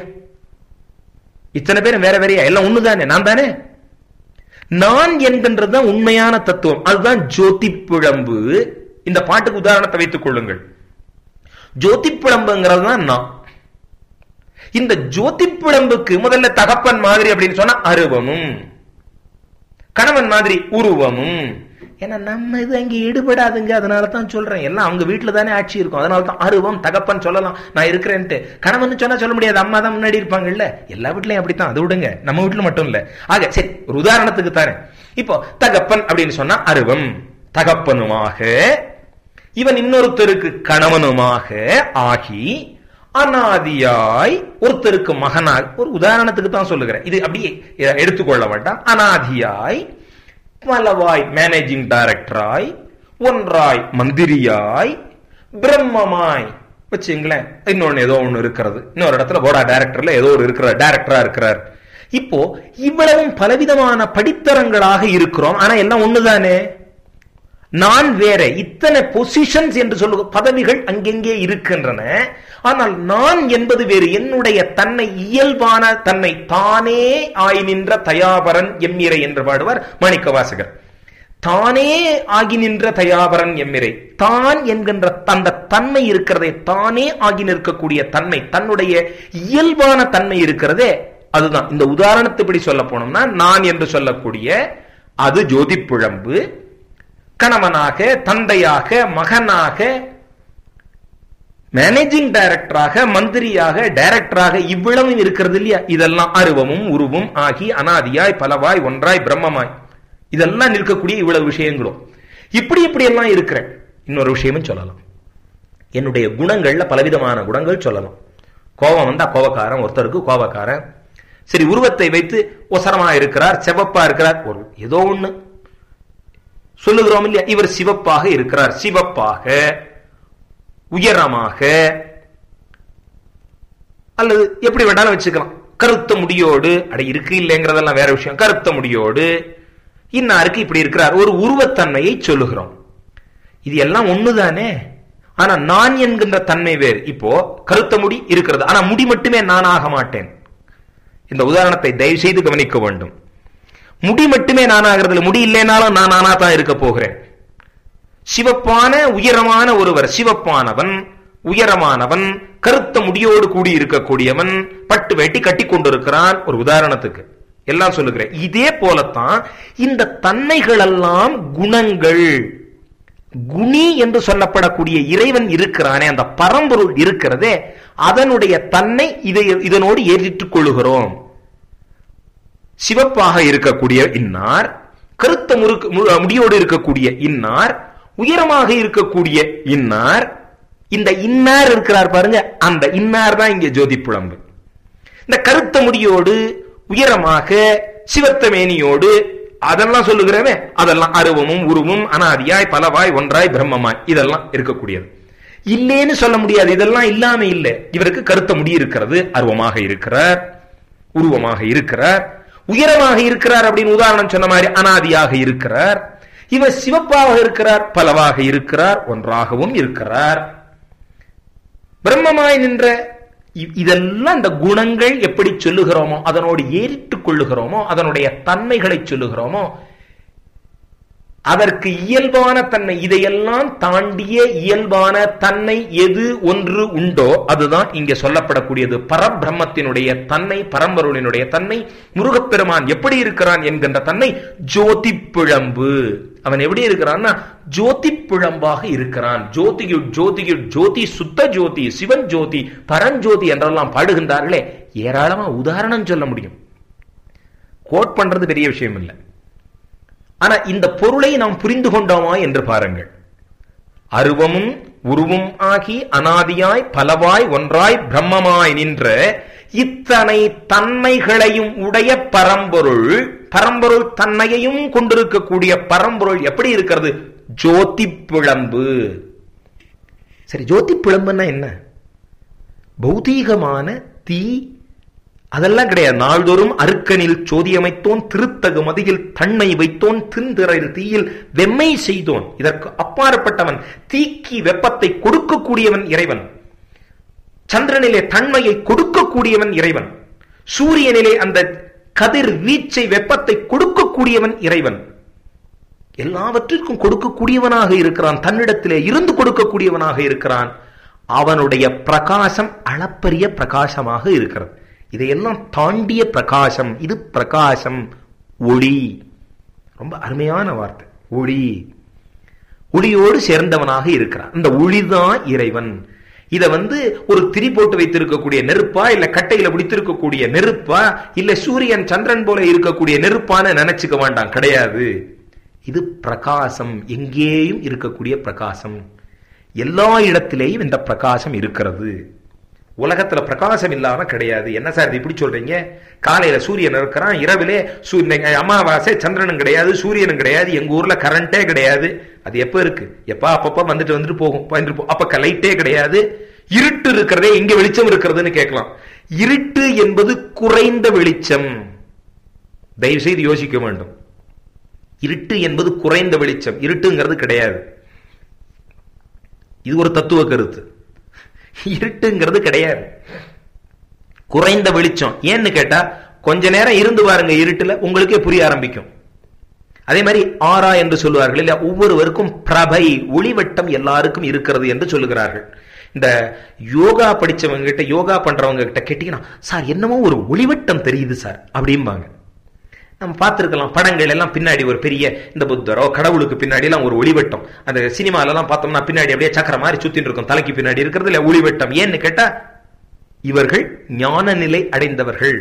A: இத்தனை பேரும் வேற வேறையா எல்லாம் ஒண்ணுதானே நான் தானே நான் என்கின்றதுதான் உண்மையான தத்துவம் அதுதான் ஜோதி பிழம்பு இந்த பாட்டுக்கு உதாரணத்தை வைத்துக் கொள்ளுங்கள் ஜோதி பிழம்புங்கிறது தான் நான் இந்த ஜோதி பிழம்புக்கு முதல்ல தகப்பன் மாதிரி அப்படின்னு சொன்னா அருவமும் கணவன் மாதிரி உருவமும் ஏன்னா நம்ம இது அங்கே ஈடுபடாதுங்க அதனால தான் சொல்றேன் எல்லாம் அவங்க வீட்டுல தானே ஆட்சி இருக்கும் அதனால தான் அருவம் தகப்பன் சொல்லலாம் நான் இருக்கிறேன்ட்டு கணவன் சொன்னா சொல்ல முடியாது அம்மா தான் முன்னாடி இருப்பாங்கல்ல எல்லா வீட்லயும் அப்படித்தான் அது விடுங்க நம்ம வீட்டுல மட்டும் இல்ல ஆக சரி ஒரு உதாரணத்துக்கு தானே இப்போ தகப்பன் அப்படின்னு சொன்னா அருவம் தகப்பனுமாக இவன் இன்னொருத்தருக்கு கணவனுமாக ஆகி அனாதியாய் ஒருத்தருக்கு மகனாய் ஒரு உதாரணத்துக்கு தான் சொல்லுகிறேன் இது அப்படியே எடுத்துக்கொள்ள வேண்டாம் அனாதியாய் பலவாய் மேனேஜிங் டைரக்டராய் ஒன்றாய் மந்திரியாய் பிரம்மமாய் வச்சுங்களேன் இன்னொன்னு ஏதோ ஒண்ணு இருக்கிறது இன்னொரு இடத்துல போடா டைரக்டர்ல ஏதோ ஒரு இருக்கிறார் டைரக்டரா இருக்கிறார் இப்போ இவ்வளவும் பலவிதமான படித்தரங்களாக இருக்கிறோம் ஆனா எல்லாம் ஒண்ணுதானே நான் வேற இத்தனை பொசிஷன்ஸ் என்று சொல்லுக பதவிகள் அங்கெங்கே இருக்கின்றன ஆனால் நான் என்பது வேறு என்னுடைய தன்னை இயல்பான தன்னை தானே ஆய் நின்ற தயாபரன் எம்மிரை என்று பாடுவார் மாணிக்க வாசகர் தானே ஆகி நின்ற தயாபரன் எம்மிரை தான் என்கின்ற அந்த தன்மை இருக்கிறதே தானே ஆகி நிற்கக்கூடிய தன்மை தன்னுடைய இயல்பான தன்மை இருக்கிறதே அதுதான் இந்த உதாரணத்துப்படி சொல்ல போனோம்னா நான் என்று சொல்லக்கூடிய அது ஜோதி புழம்பு கணவனாக தந்தையாக மகனாக மேனேஜிங் டைரக்டராக மந்திரியாக டைரக்டராக இவ்வளவும் இருக்கிறது இல்லையா இதெல்லாம் அருவமும் உருவும் ஆகி அனாதியாய் பலவாய் ஒன்றாய் பிரம்மமாய் இதெல்லாம் நிற்கக்கூடிய இவ்வளவு விஷயங்களும் இப்படி இப்படி எல்லாம் இருக்கிறேன் இன்னொரு விஷயமும் சொல்லலாம் என்னுடைய குணங்கள்ல பலவிதமான குணங்கள் சொல்லலாம் கோபம் வந்தா கோபக்காரன் ஒருத்தருக்கு கோபக்காரன் சரி உருவத்தை வைத்து ஒசரமா இருக்கிறார் செவப்பா இருக்கிறார் ஒரு ஏதோ ஒண்ணு சொல்லுகிறோம் இல்லையா இவர் சிவப்பாக இருக்கிறார் சிவப்பாக உயரமாக அல்லது எப்படி வேண்டாலும் வச்சுக்கலாம் கருத்த முடியோடு அட இருக்கு இல்லைங்கிறதெல்லாம் வேற விஷயம் கருத்த முடியோடு இன்னாருக்கு இப்படி இருக்கிறார் ஒரு உருவத்தன்மையை சொல்லுகிறோம் இது எல்லாம் ஒண்ணுதானே ஆனா நான் என்கின்ற தன்மை வேறு இப்போ கருத்த முடி இருக்கிறது ஆனா முடி மட்டுமே நான் ஆக மாட்டேன் இந்த உதாரணத்தை தயவு செய்து கவனிக்க வேண்டும் முடி மட்டுமே நானாகிறது முடி இல்லைனாலும் நான் நானா தான் இருக்க போகிறேன் சிவப்பான உயரமான ஒருவர் சிவப்பானவன் உயரமானவன் கருத்த முடியோடு கூடி இருக்கக்கூடியவன் பட்டு வெட்டி கட்டி கொண்டிருக்கிறான் ஒரு உதாரணத்துக்கு எல்லாம் சொல்லுகிறேன் இதே போலத்தான் இந்த தன்மைகள் எல்லாம் குணங்கள் குணி என்று சொல்லப்படக்கூடிய இறைவன் இருக்கிறானே அந்த பரம்பொருள் இருக்கிறதே அதனுடைய தன்னை இதை இதனோடு ஏற்றிட்டுக் கொள்ளுகிறோம் சிவப்பாக இருக்கக்கூடிய இன்னார் கருத்த முறுக்கு முடியோடு இருக்கக்கூடிய இன்னார் உயரமாக இருக்கக்கூடிய இன்னார் இந்த இன்னார் இருக்கிறார் பாருங்க அந்த இன்னார் தான் இங்க ஜோதி புலம்பு இந்த கருத்த முடியோடு உயரமாக சிவத்த மேனியோடு அதெல்லாம் சொல்லுகிறவே அதெல்லாம் அருவமும் உருவும் அனாதியாய் பலவாய் ஒன்றாய் பிரம்மமாய் இதெல்லாம் இருக்கக்கூடியது இல்லேன்னு சொல்ல முடியாது இதெல்லாம் இல்லாம இல்லை இவருக்கு கருத்த முடி இருக்கிறது அருவமாக இருக்கிறார் உருவமாக இருக்கிறார் உயரமாக இருக்கிறார் அப்படின்னு உதாரணம் சொன்ன மாதிரி அனாதியாக இருக்கிறார் இவர் சிவப்பாக இருக்கிறார் பலவாக இருக்கிறார் ஒன்றாகவும் இருக்கிறார் பிரம்மமாய் நின்ற இதெல்லாம் இந்த குணங்கள் எப்படி சொல்லுகிறோமோ அதனோடு ஏறிட்டுக் கொள்ளுகிறோமோ அதனுடைய தன்மைகளை சொல்லுகிறோமோ அதற்கு இயல்பான தன்மை இதையெல்லாம் தாண்டிய இயல்பான தன்மை எது ஒன்று உண்டோ அதுதான் இங்க சொல்லப்படக்கூடியது பரபிரம்மத்தினுடைய தன்மை பரம்பொருளினுடைய தன்மை முருகப்பெருமான் எப்படி இருக்கிறான் என்கின்ற தன்மை ஜோதி பிழம்பு அவன் எப்படி இருக்கிறான்னா ஜோதி பிழம்பாக இருக்கிறான் ஜோதியு ஜோதியு ஜோதி சுத்த ஜோதி சிவன் ஜோதி பரஞ்சோதி என்றெல்லாம் பாடுகின்றார்களே ஏராளமா உதாரணம் சொல்ல முடியும் கோட் பண்றது பெரிய விஷயம் இல்லை ஆனா இந்த பொருளை நாம் புரிந்து கொண்டோமா என்று பாருங்கள் அருவமும் உருவும் ஆகி அனாதியாய் பலவாய் ஒன்றாய் பிரம்மமாய் நின்ற இத்தனை தன்மைகளையும் உடைய பரம்பொருள் பரம்பொருள் தன்மையையும் கொண்டிருக்கக்கூடிய பரம்பொருள் எப்படி இருக்கிறது ஜோதி பிழம்பு சரி ஜோதி பிழம்புன்னா என்ன பௌதீகமான தீ அதெல்லாம் கிடையாது நாள்தோறும் அருக்கனில் சோதியமைத்தோன் திருத்தகு மதியில் தன்மை வைத்தோன் தின்திரையில் தீயில் வெம்மை செய்தோன் இதற்கு அப்பாற்பட்டவன் தீக்கி வெப்பத்தை கொடுக்கக்கூடியவன் இறைவன் சந்திரனிலே தன்மையை கொடுக்கக்கூடியவன் இறைவன் சூரியனிலே அந்த கதிர் வீச்சை வெப்பத்தை கொடுக்கக்கூடியவன் இறைவன் எல்லாவற்றிற்கும் கொடுக்கக்கூடியவனாக இருக்கிறான் தன்னிடத்திலே இருந்து கொடுக்கக்கூடியவனாக இருக்கிறான் அவனுடைய பிரகாசம் அளப்பரிய பிரகாசமாக இருக்கிறது இதையெல்லாம் தாண்டிய பிரகாசம் இது பிரகாசம் ஒளி ரொம்ப அருமையான வார்த்தை ஒளி ஒளியோடு சேர்ந்தவனாக இருக்கிறான் இந்த ஒளிதான் இறைவன் இத வந்து ஒரு திரி போட்டு வைத்திருக்கக்கூடிய நெருப்பா இல்ல கட்டையில பிடித்திருக்கக்கூடிய நெருப்பா இல்ல சூரியன் சந்திரன் போல இருக்கக்கூடிய நெருப்பான நினைச்சுக்க வேண்டாம் கிடையாது இது பிரகாசம் எங்கேயும் இருக்கக்கூடிய பிரகாசம் எல்லா இடத்திலேயும் இந்த பிரகாசம் இருக்கிறது உலகத்துல பிரகாசம் இல்லாம கிடையாது என்ன சார் இது இப்படி சொல்றீங்க காலையில சூரியன் இருக்கிறான் இரவிலே அமாவாசை சந்திரனும் கிடையாது சூரியனும் கிடையாது எங்க ஊர்ல கரண்டே கிடையாது அது எப்ப இருக்கு எப்ப அப்பப்ப வந்துட்டு வந்துட்டு போகும் வந்துட்டு போ அப்ப லைட்டே கிடையாது இருட்டு இருக்கிறதே இங்க வெளிச்சம் இருக்கிறதுன்னு கேட்கலாம் இருட்டு என்பது குறைந்த வெளிச்சம் தயவு செய்து யோசிக்க வேண்டும் இருட்டு என்பது குறைந்த வெளிச்சம் இருட்டுங்கிறது கிடையாது இது ஒரு தத்துவ கருத்து இருட்டுங்கிறது கிடையாது குறைந்த வெளிச்சம் ஏன்னு கேட்டா கொஞ்ச நேரம் இருந்து பாருங்க இருட்டுல உங்களுக்கே புரிய ஆரம்பிக்கும் அதே மாதிரி ஆரா என்று சொல்லுவார்கள் இல்ல ஒவ்வொருவருக்கும் பிரபை ஒளிவட்டம் எல்லாருக்கும் இருக்கிறது என்று சொல்லுகிறார்கள் இந்த யோகா படிச்சவங்க கிட்ட யோகா பண்றவங்க கிட்ட கேட்டீங்கன்னா சார் என்னமோ ஒரு ஒளிவட்டம் தெரியுது சார் அப்படிம்பாங்க நம்ம பார்த்துருக்கலாம் படங்கள் எல்லாம் பின்னாடி ஒரு பெரிய இந்த புத்தரோ கடவுளுக்கு பின்னாடி எல்லாம் ஒரு ஒளிவட்டம் அந்த சினிமால எல்லாம் பார்த்தோம்னா பின்னாடி அப்படியே சக்கர மாதிரி சுத்தின்னு இருக்கும் தலைக்கு பின்னாடி இருக்கிறது இல்ல ஒளிவட்டம் ஏன்னு கேட்டா இவர்கள் ஞான நிலை அடைந்தவர்கள்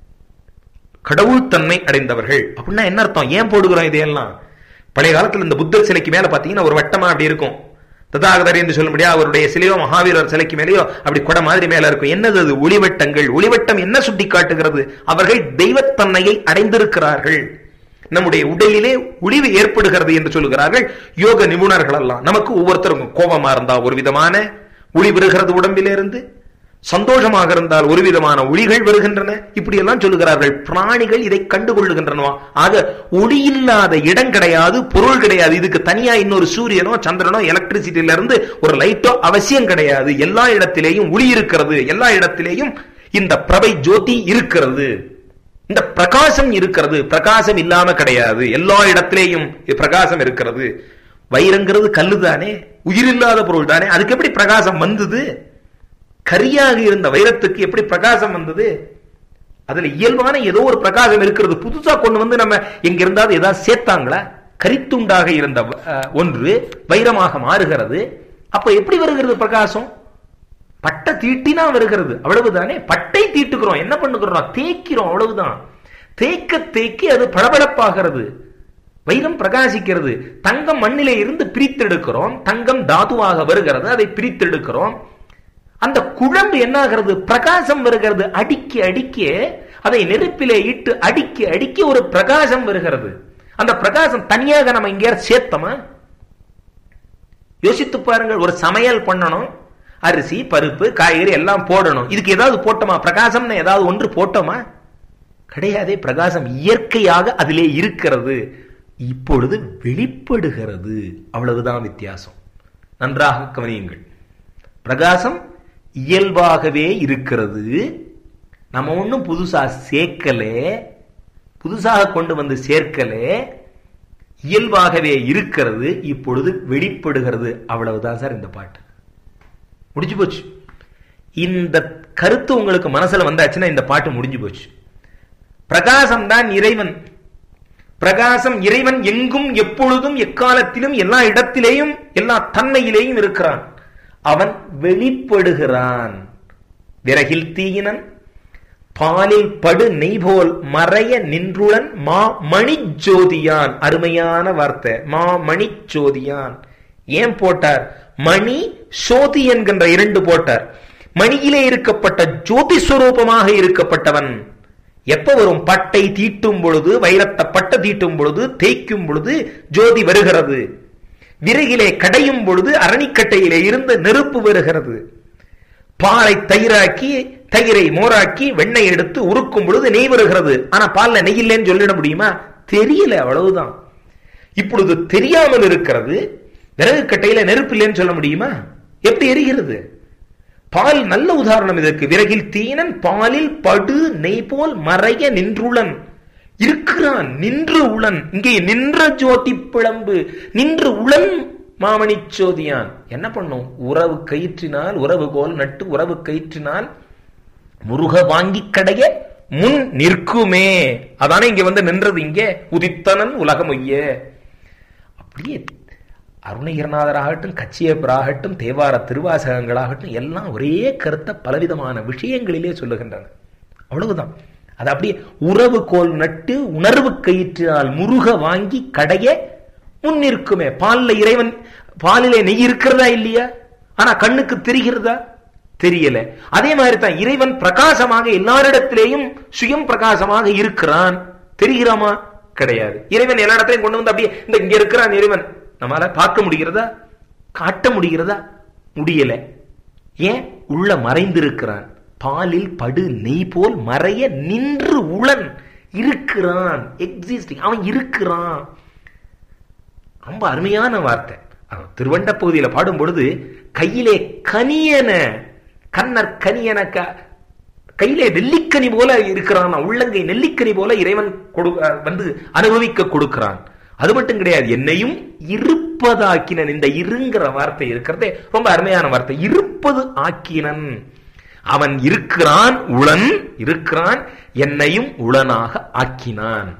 A: கடவுள் தன்மை அடைந்தவர்கள் அப்படின்னா என்ன அர்த்தம் ஏன் போடுகிறோம் இதையெல்லாம் பழைய காலத்துல இந்த புத்தர் சிலைக்கு மேல பாத்தீங்கன்னா ஒரு வட்டமா அப்படி இருக்கும் ததாகதர் என்று சொல்ல முடியாது அவருடைய சிலையோ மகாவீரர் சிலைக்கு மேலேயோ அப்படி கொடை மாதிரி மேல இருக்கும் என்னது அது ஒளிவட்டங்கள் ஒளிவட்டம் என்ன சுட்டி காட்டுகிறது அவர்கள் தெய்வத்தன்மையை அடைந்திருக்கிறார்கள் நம்முடைய உடலிலே ஒளிவு ஏற்படுகிறது என்று சொல்லுகிறார்கள் யோக நிபுணர்கள் எல்லாம் நமக்கு ஒவ்வொருத்தருக்கும் கோபமா இருந்தா ஒரு விதமான ஒளி வருகிறது உடம்பிலிருந்து சந்தோஷமாக இருந்தால் ஒரு விதமான ஒளிகள் வருகின்றன இப்படி எல்லாம் சொல்லுகிறார்கள் பிராணிகள் இதை கண்டுகொள்ளுகின்றனவா ஆக ஒளி இல்லாத இடம் கிடையாது பொருள் கிடையாது இதுக்கு தனியா இன்னொரு சூரியனோ சந்திரனோ எலக்ட்ரிசிட்டியில இருந்து ஒரு லைட்டோ அவசியம் கிடையாது எல்லா இடத்திலேயும் ஒளி இருக்கிறது எல்லா இடத்திலேயும் இந்த பிரபை ஜோதி இருக்கிறது இந்த பிரகாசம் இருக்கிறது பிரகாசம் இல்லாம கிடையாது எல்லா இடத்திலேயும் பிரகாசம் இருக்கிறது வைரங்கிறது கல்லு தானே உயிரில்லாத பொருள் தானே அதுக்கு எப்படி பிரகாசம் வந்தது கரியாக இருந்த வைரத்துக்கு எப்படி பிரகாசம் வந்தது அதுல இயல்பான ஏதோ ஒரு பிரகாசம் இருக்கிறது புதுசா கொண்டு வந்து நம்ம எங்க இருந்தாவது ஏதாவது சேர்த்தாங்களா கரித்துண்டாக இருந்த ஒன்று வைரமாக மாறுகிறது அப்ப எப்படி வருகிறது பிரகாசம் பட்டை தீட்டினா வருகிறது அவ்வளவுதானே பட்டை தீட்டுக்கிறோம் என்ன பண்ணுகிறோம் தேய்க்கிறோம் அவ்வளவுதான் தேய்க்க தேய்க்கி அது பளபளப்பாகிறது வைரம் பிரகாசிக்கிறது தங்கம் மண்ணிலே இருந்து பிரித்தெடுக்கிறோம் தங்கம் தாதுவாக வருகிறது அதை பிரித்தெடுக்கிறோம் அந்த குழம்பு என்ன ஆகிறது பிரகாசம் வருகிறது அடிக்க அடிக்க அதை நெருப்பிலே இட்டு அடிக்க அடிக்க ஒரு பிரகாசம் வருகிறது அந்த பிரகாசம் தனியாக நம்ம எங்கேயாவது சேர்த்தோமா யோசித்து பாருங்கள் ஒரு சமையல் பண்ணணும் அரிசி பருப்பு காய்கறி எல்லாம் போடணும் இதுக்கு ஏதாவது போட்டோமா பிரகாசம்னு ஏதாவது ஒன்று போட்டோமா கிடையாதே பிரகாசம் இயற்கையாக அதிலே இருக்கிறது இப்பொழுது வெளிப்படுகிறது அவ்வளவுதான் வித்தியாசம் நன்றாக கவனியுங்கள் பிரகாசம் இயல்பாகவே இருக்கிறது நம்ம ஒன்றும் புதுசா சேர்க்கலே புதுசாக கொண்டு வந்து சேர்க்கலே இயல்பாகவே இருக்கிறது இப்பொழுது வெளிப்படுகிறது அவ்வளவுதான் சார் இந்த பாட்டு முடிஞ்சு போச்சு இந்த கருத்து உங்களுக்கு மனசுல வந்தாச்சுன்னா இந்த பாட்டு முடிஞ்சு போச்சு பிரகாசம் தான் இறைவன் பிரகாசம் இறைவன் எங்கும் எப்பொழுதும் எக்காலத்திலும் எல்லா இடத்திலேயும் எல்லா தன்மையிலேயும் இருக்கிறான் அவன் வெளிப்படுகிறான் விறகில் தீயினன் பாலில் படு நெய்போல் மறைய நின்றுளன் மா மணி ஜோதியான் அருமையான வார்த்தை மா மணி ஜோதியான் ஏன் போட்டார் மணி சோதி என்கின்ற இரண்டு போட்டார் மணியிலே இருக்கப்பட்ட ஜோதி ஸ்வரூபமாக இருக்கப்பட்டவன் எப்ப வரும் பட்டை தீட்டும் பொழுது வைரத்தை பட்ட தீட்டும் பொழுது தேய்க்கும் பொழுது ஜோதி வருகிறது விறகிலே கடையும் பொழுது அரணிக்கட்டையிலே இருந்து நெருப்பு வருகிறது பாலை தயிராக்கி தயிரை மோராக்கி வெண்ணெய் எடுத்து உருக்கும் பொழுது நெய் வருகிறது ஆனா பால்ல நெய் இல்லைன்னு சொல்லிட முடியுமா தெரியல அவ்வளவுதான் இப்பொழுது தெரியாமல் இருக்கிறது விறகு கட்டையில நெருப்பு இல்லைன்னு சொல்ல முடியுமா எப்படி எரிகிறது பால் நல்ல உதாரணம் இதற்கு விறகில் தீனன் பாலில் படு நெய் போல் மறைய நின்றுளன் இருக்கிறான் நின்று உளன் இங்கே நின்ற ஜோதி பிளம்பு நின்று உளன் மாமணி சோதியான் என்ன பண்ணும் உறவு கயிற்றினால் உறவு கோல் நட்டு உறவு கயிற்றினால் முருக வாங்கி கடைய முன் நிற்குமே அதானே இங்க வந்து நின்றது இங்கே உதித்தனன் உலகமொய்ய அப்படியே அருணகிரநாதராகட்டும் கச்சியப்பராகட்டும் தேவார திருவாசகங்களாகட்டும் எல்லாம் ஒரே கருத்தை பலவிதமான விஷயங்களிலே சொல்லுகின்றன அவ்வளவுதான் அது அப்படியே உறவு கோல் நட்டு உணர்வு கயிற்றினால் முருக வாங்கி கடைய முன்னிற்குமே பால்ல இறைவன் பாலிலே நெய் இருக்கிறதா இல்லையா ஆனா கண்ணுக்கு தெரிகிறதா தெரியல அதே மாதிரி தான் இறைவன் பிரகாசமாக எல்லாரிடத்திலேயும் சுயம் பிரகாசமாக இருக்கிறான் தெரிகிறாமா கிடையாது இறைவன் எல்லா இடத்தையும் கொண்டு வந்து அப்படியே இந்த இங்க இருக்கிறான் இறைவன் நம்மளால பார்க்க முடிகிறதா காட்ட முடிகிறதா முடியல ஏன் உள்ள மறைந்திருக்கிறான் பாலில் படு நெய் போல் மறைய நின்று உளன் இருக்கிறான் எக்ஸிஸ்டிங் அவன் இருக்கிறான் ரொம்ப அருமையான வார்த்தை திருவண்ட பகுதியில பாடும் பொழுது கையிலே கனியன கண்ணர் கனியன கையிலே நெல்லிக்கனி போல இருக்கிறான் உள்ளங்கை நெல்லிக்கனி போல இறைவன் கொடு வந்து அனுபவிக்க கொடுக்கிறான் அது மட்டும் கிடையாது என்னையும் இருப்பதாக்கினன் இந்த இருங்கிற வார்த்தை இருக்கிறதே ரொம்ப அருமையான வார்த்தை இருப்பது ஆக்கினன் அவன் இருக்கிறான் உளன் இருக்கிறான் என்னையும் உளனாக ஆக்கினான்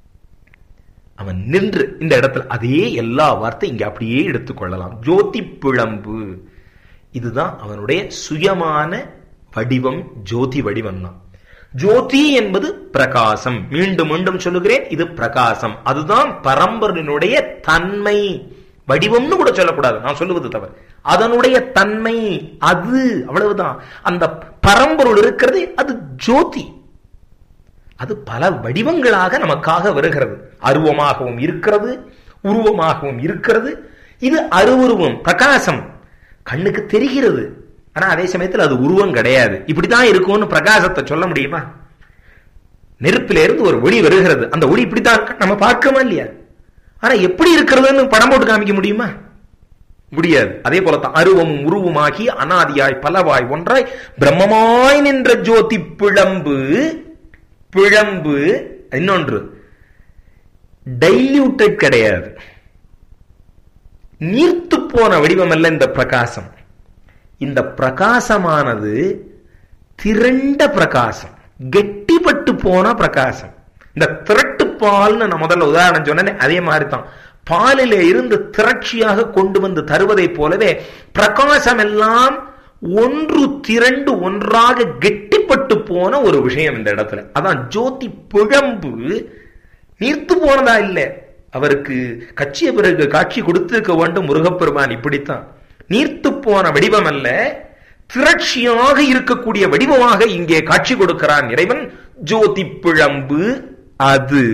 A: அவன் நின்று இந்த இடத்துல அதே எல்லா வார்த்தை இங்க அப்படியே எடுத்துக்கொள்ளலாம் ஜோதி பிழம்பு இதுதான் அவனுடைய சுயமான வடிவம் ஜோதி வடிவம் தான் ஜோதி என்பது பிரகாசம் மீண்டும் மீண்டும் சொல்லுகிறேன் இது பிரகாசம் அதுதான் பரம்பரனுடைய தன்மை வடிவம்னு கூட சொல்லக்கூடாது நான் சொல்லுவது தவறு அதனுடைய தன்மை அது அவ்வளவுதான் அந்த பரம்பொருள் இருக்கிறது அது ஜோதி அது பல வடிவங்களாக நமக்காக வருகிறது அருவமாகவும் இருக்கிறது உருவமாகவும் இருக்கிறது இது அருவுருவம் பிரகாசம் கண்ணுக்கு தெரிகிறது ஆனா அதே சமயத்தில் அது உருவம் கிடையாது இப்படித்தான் இருக்கும்னு பிரகாசத்தை சொல்ல முடியுமா நெருப்பில இருந்து ஒரு ஒளி வருகிறது அந்த ஒளி இப்படித்தான் நம்ம பார்க்கமா இல்லையா ஆனா எப்படி இருக்கிறதுன்னு படம் போட்டு காமிக்க முடியுமா முடியாது அதே போலத்தான் அருவமும் உருவமாகி அனாதியாய் பலவாய் ஒன்றாய் பிரம்மமாய் நின்ற ஜோதி பிழம்பு பிழம்பு இன்னொன்று டைல்யூட்டட் கிடையாது நீர்த்து போன வடிவம் அல்ல இந்த பிரகாசம் இந்த பிரகாசமானது திரண்ட பிரகாசம் கெட்டிப்பட்டு போன பிரகாசம் இந்த திரட்டு பால்னு நான் முதல்ல உதாரணம் சொன்னேன் அதே மாதிரி தான் பாலிலே இருந்து திரட்சியாக கொண்டு வந்து தருவதை போலவே பிரகாசம் எல்லாம் ஒன்று திரண்டு ஒன்றாக கெட்டிப்பட்டு போன ஒரு விஷயம் இந்த இடத்துல அதான் ஜோதி பிழம்பு நீர்த்து போனதா இல்லை அவருக்கு கட்சிய பிறகு காட்சி கொடுத்திருக்க வேண்டும் முருகப்பெருமான் இப்படித்தான் நீர்த்து போன வடிவம் அல்ல திரட்சியாக இருக்கக்கூடிய வடிவமாக இங்கே காட்சி கொடுக்கிறான் இறைவன் ஜோதி பிழம்பு அது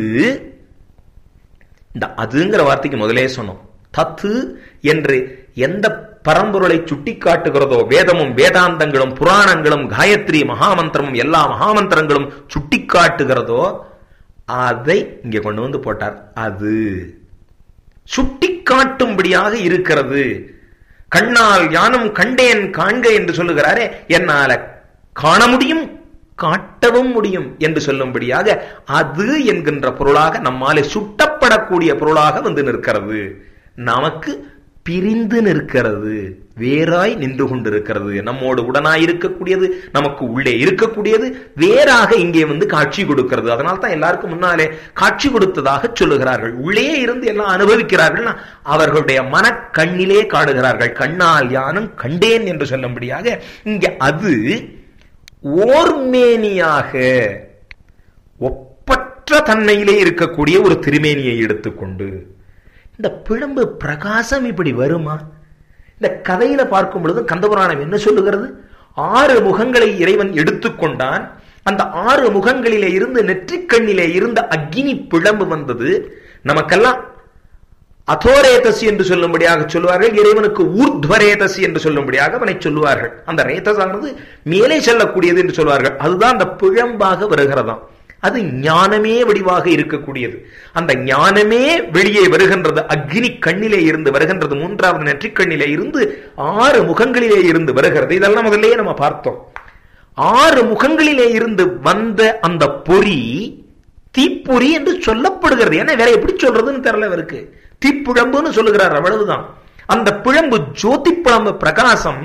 A: இந்த அதுங்கிற வார்த்தைக்கு முதலே சொன்னோம் தத்து என்று எந்த பரம்பொருளை சுட்டி காட்டுகிறதோ வேதமும் வேதாந்தங்களும் புராணங்களும் காயத்ரி மகாமந்திரமும் எல்லா மகாமந்திரங்களும் சுட்டி காட்டுகிறதோ அதை இங்கே கொண்டு வந்து போட்டார் அது சுட்டி காட்டும்படியாக இருக்கிறது கண்ணால் யானும் கண்டேன் காண்க என்று சொல்லுகிறாரே என்னால காண முடியும் காட்டவும் முடியும் என்று சொல்லும்படியாக அது என்கின்ற பொருளாக நம்மாலே சுட்டப்படக்கூடிய பொருளாக வந்து நிற்கிறது நமக்கு பிரிந்து நிற்கிறது வேறாய் நின்று கொண்டிருக்கிறது நம்மோடு உடனாய் இருக்கக்கூடியது நமக்கு உள்ளே இருக்கக்கூடியது வேறாக இங்கே வந்து காட்சி கொடுக்கிறது அதனால தான் எல்லாருக்கும் முன்னாலே காட்சி கொடுத்ததாக சொல்லுகிறார்கள் உள்ளே இருந்து எல்லாம் அனுபவிக்கிறார்கள் அவர்களுடைய மன கண்ணிலே காடுகிறார்கள் கண்ணால் யானும் கண்டேன் என்று சொல்லும்படியாக இங்கே அது ஓர்மேனியாக ஒப்பற்ற தன்மையிலே இருக்கக்கூடிய ஒரு திருமேனியை எடுத்துக்கொண்டு இந்த பிழம்பு பிரகாசம் இப்படி வருமா இந்த கதையில பார்க்கும் பொழுது கந்தபுராணம் என்ன சொல்லுகிறது ஆறு முகங்களை இறைவன் எடுத்துக்கொண்டான் அந்த ஆறு முகங்களிலே இருந்து நெற்றிக்கண்ணிலே இருந்த அக்னி பிழம்பு வந்தது நமக்கெல்லாம் அதோரேதசி என்று சொல்லும்படியாக சொல்லுவார்கள் இறைவனுக்கு ஊர்த்வரேதசி என்று சொல்லும்படியாக அவனை சொல்லுவார்கள் அந்த ரேதசானது மேலே செல்லக்கூடியது என்று சொல்வார்கள் அதுதான் அந்த பிழம்பாக வருகிறதாம் அது ஞானமே வடிவாக இருக்கக்கூடியது அந்த ஞானமே வெளியே வருகின்றது அக்னி கண்ணிலே இருந்து வருகின்றது மூன்றாவது நெற்றிக் கண்ணிலே இருந்து ஆறு முகங்களிலே இருந்து வருகிறது இதெல்லாம் முதல்லயே நம்ம பார்த்தோம் ஆறு முகங்களிலே இருந்து வந்த அந்த பொறி தீப்பொறி என்று சொல்லப்படுகிறது ஏன்னா வேற எப்படி சொல்றதுன்னு தெரியல இவருக்கு தீப்பிழம்புன்னு சொல்லுகிறார் அவ்வளவுதான் அந்த பிழம்பு ஜோதி பிழம்பு பிரகாசம்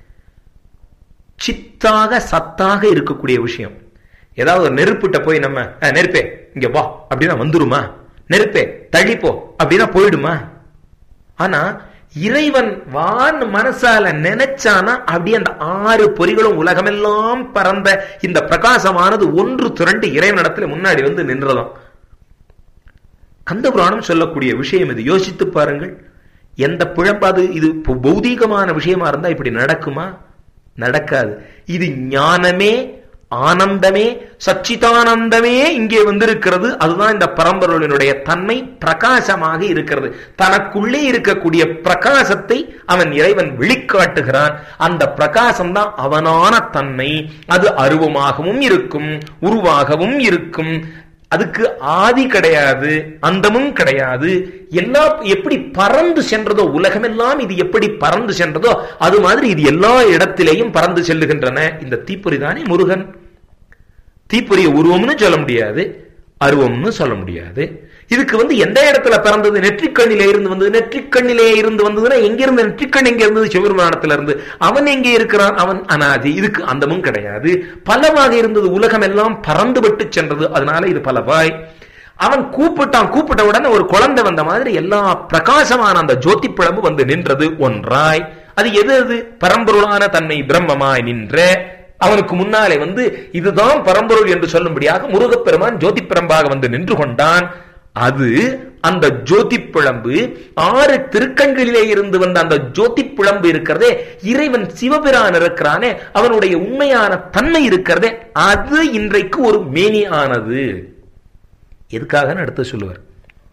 A: சித்தாக சத்தாக இருக்கக்கூடிய விஷயம் ஏதாவது ஒரு நெருப்பிட்ட போய் நம்ம "அஹ், நெருப்பே இங்க வா அப்படின்னா வந்துருமா நெருப்பே தள்ளிப்போ அப்படின்னா போயிடுமா ஆனா இறைவன் வான் மனசால நினைச்சானா அப்படியே அந்த ஆறு பொறிகளும் உலகமெல்லாம் பறந்த இந்த பிரகாசமானது ஒன்று திரண்டு இறைவனிடத்துல முன்னாடி வந்து நின்றதாம் கந்தபுராணம் சொல்லக்கூடிய விஷயம் இது யோசித்து பாருங்கள் எந்த பிழம்பாது இது பௌ- பௌதீகமான விஷயமா இருந்தா இப்படி நடக்குமா நடக்காது இது ஞானமே ஆனந்தமே சச்சிதானந்தமே இங்கே வந்திருக்கிறது அதுதான் இந்த பரம்பொருளினுடைய தன்மை பிரகாசமாக இருக்கிறது தனக்குள்ளே இருக்கக்கூடிய பிரகாசத்தை அவன் இறைவன் வெளிக்காட்டுகிறான் அந்த பிரகாசம் தான் அவனான தன்மை அது அருவமாகவும் இருக்கும் உருவாகவும் இருக்கும் அதுக்கு ஆதி கிடையாது அந்தமும் கிடையாது எல்லா எப்படி பறந்து சென்றதோ உலகமெல்லாம் இது எப்படி பறந்து சென்றதோ அது மாதிரி இது எல்லா இடத்திலேயும் பறந்து செல்லுகின்றன இந்த தீப்பொறி தானே முருகன் தீப்பொறிய உருவம்னு சொல்ல முடியாது அருவம்னு சொல்ல முடியாது இதுக்கு வந்து எந்த இடத்துல பிறந்தது நெற்றிக்கண்ணிலே இருந்து வந்தது நெற்றிக்கண்ணிலே இருந்து வந்ததுன்னா எங்க இருந்து நெற்றிக்கண் எங்க இருந்தது சிவபெருமானத்துல இருந்து அவன் எங்கே இருக்கிறான் அவன் அனாதி இதுக்கு அந்தமும் கிடையாது பலவாக இருந்தது உலகம் எல்லாம் பறந்துபட்டு சென்றது அதனால இது பலவாய் அவன் கூப்பிட்டான் கூப்பிட்ட உடனே ஒரு குழந்தை வந்த மாதிரி எல்லா பிரகாசமான அந்த ஜோதி பிழம்பு வந்து நின்றது ஒன்றாய் அது எது அது பரம்பொருளான தன்மை பிரம்மமாய் நின்ற அவனுக்கு முன்னாலே வந்து இதுதான் பரம்பொருள் என்று சொல்லும்படியாக முருகப்பெருமான் ஜோதி பிரம்பாக வந்து நின்று கொண்டான் அது அந்த ஜோதி பிழம்பு ஆறு திருக்கண்களிலே இருந்து வந்த அந்த ஜோதி பிழம்பு இருக்கிறதே இறைவன் சிவபிரான் இருக்கிறானே அவனுடைய உண்மையான தன்மை இருக்கிறதே அது இன்றைக்கு ஒரு மேனி ஆனது எதுக்காக அடுத்து சொல்லுவார்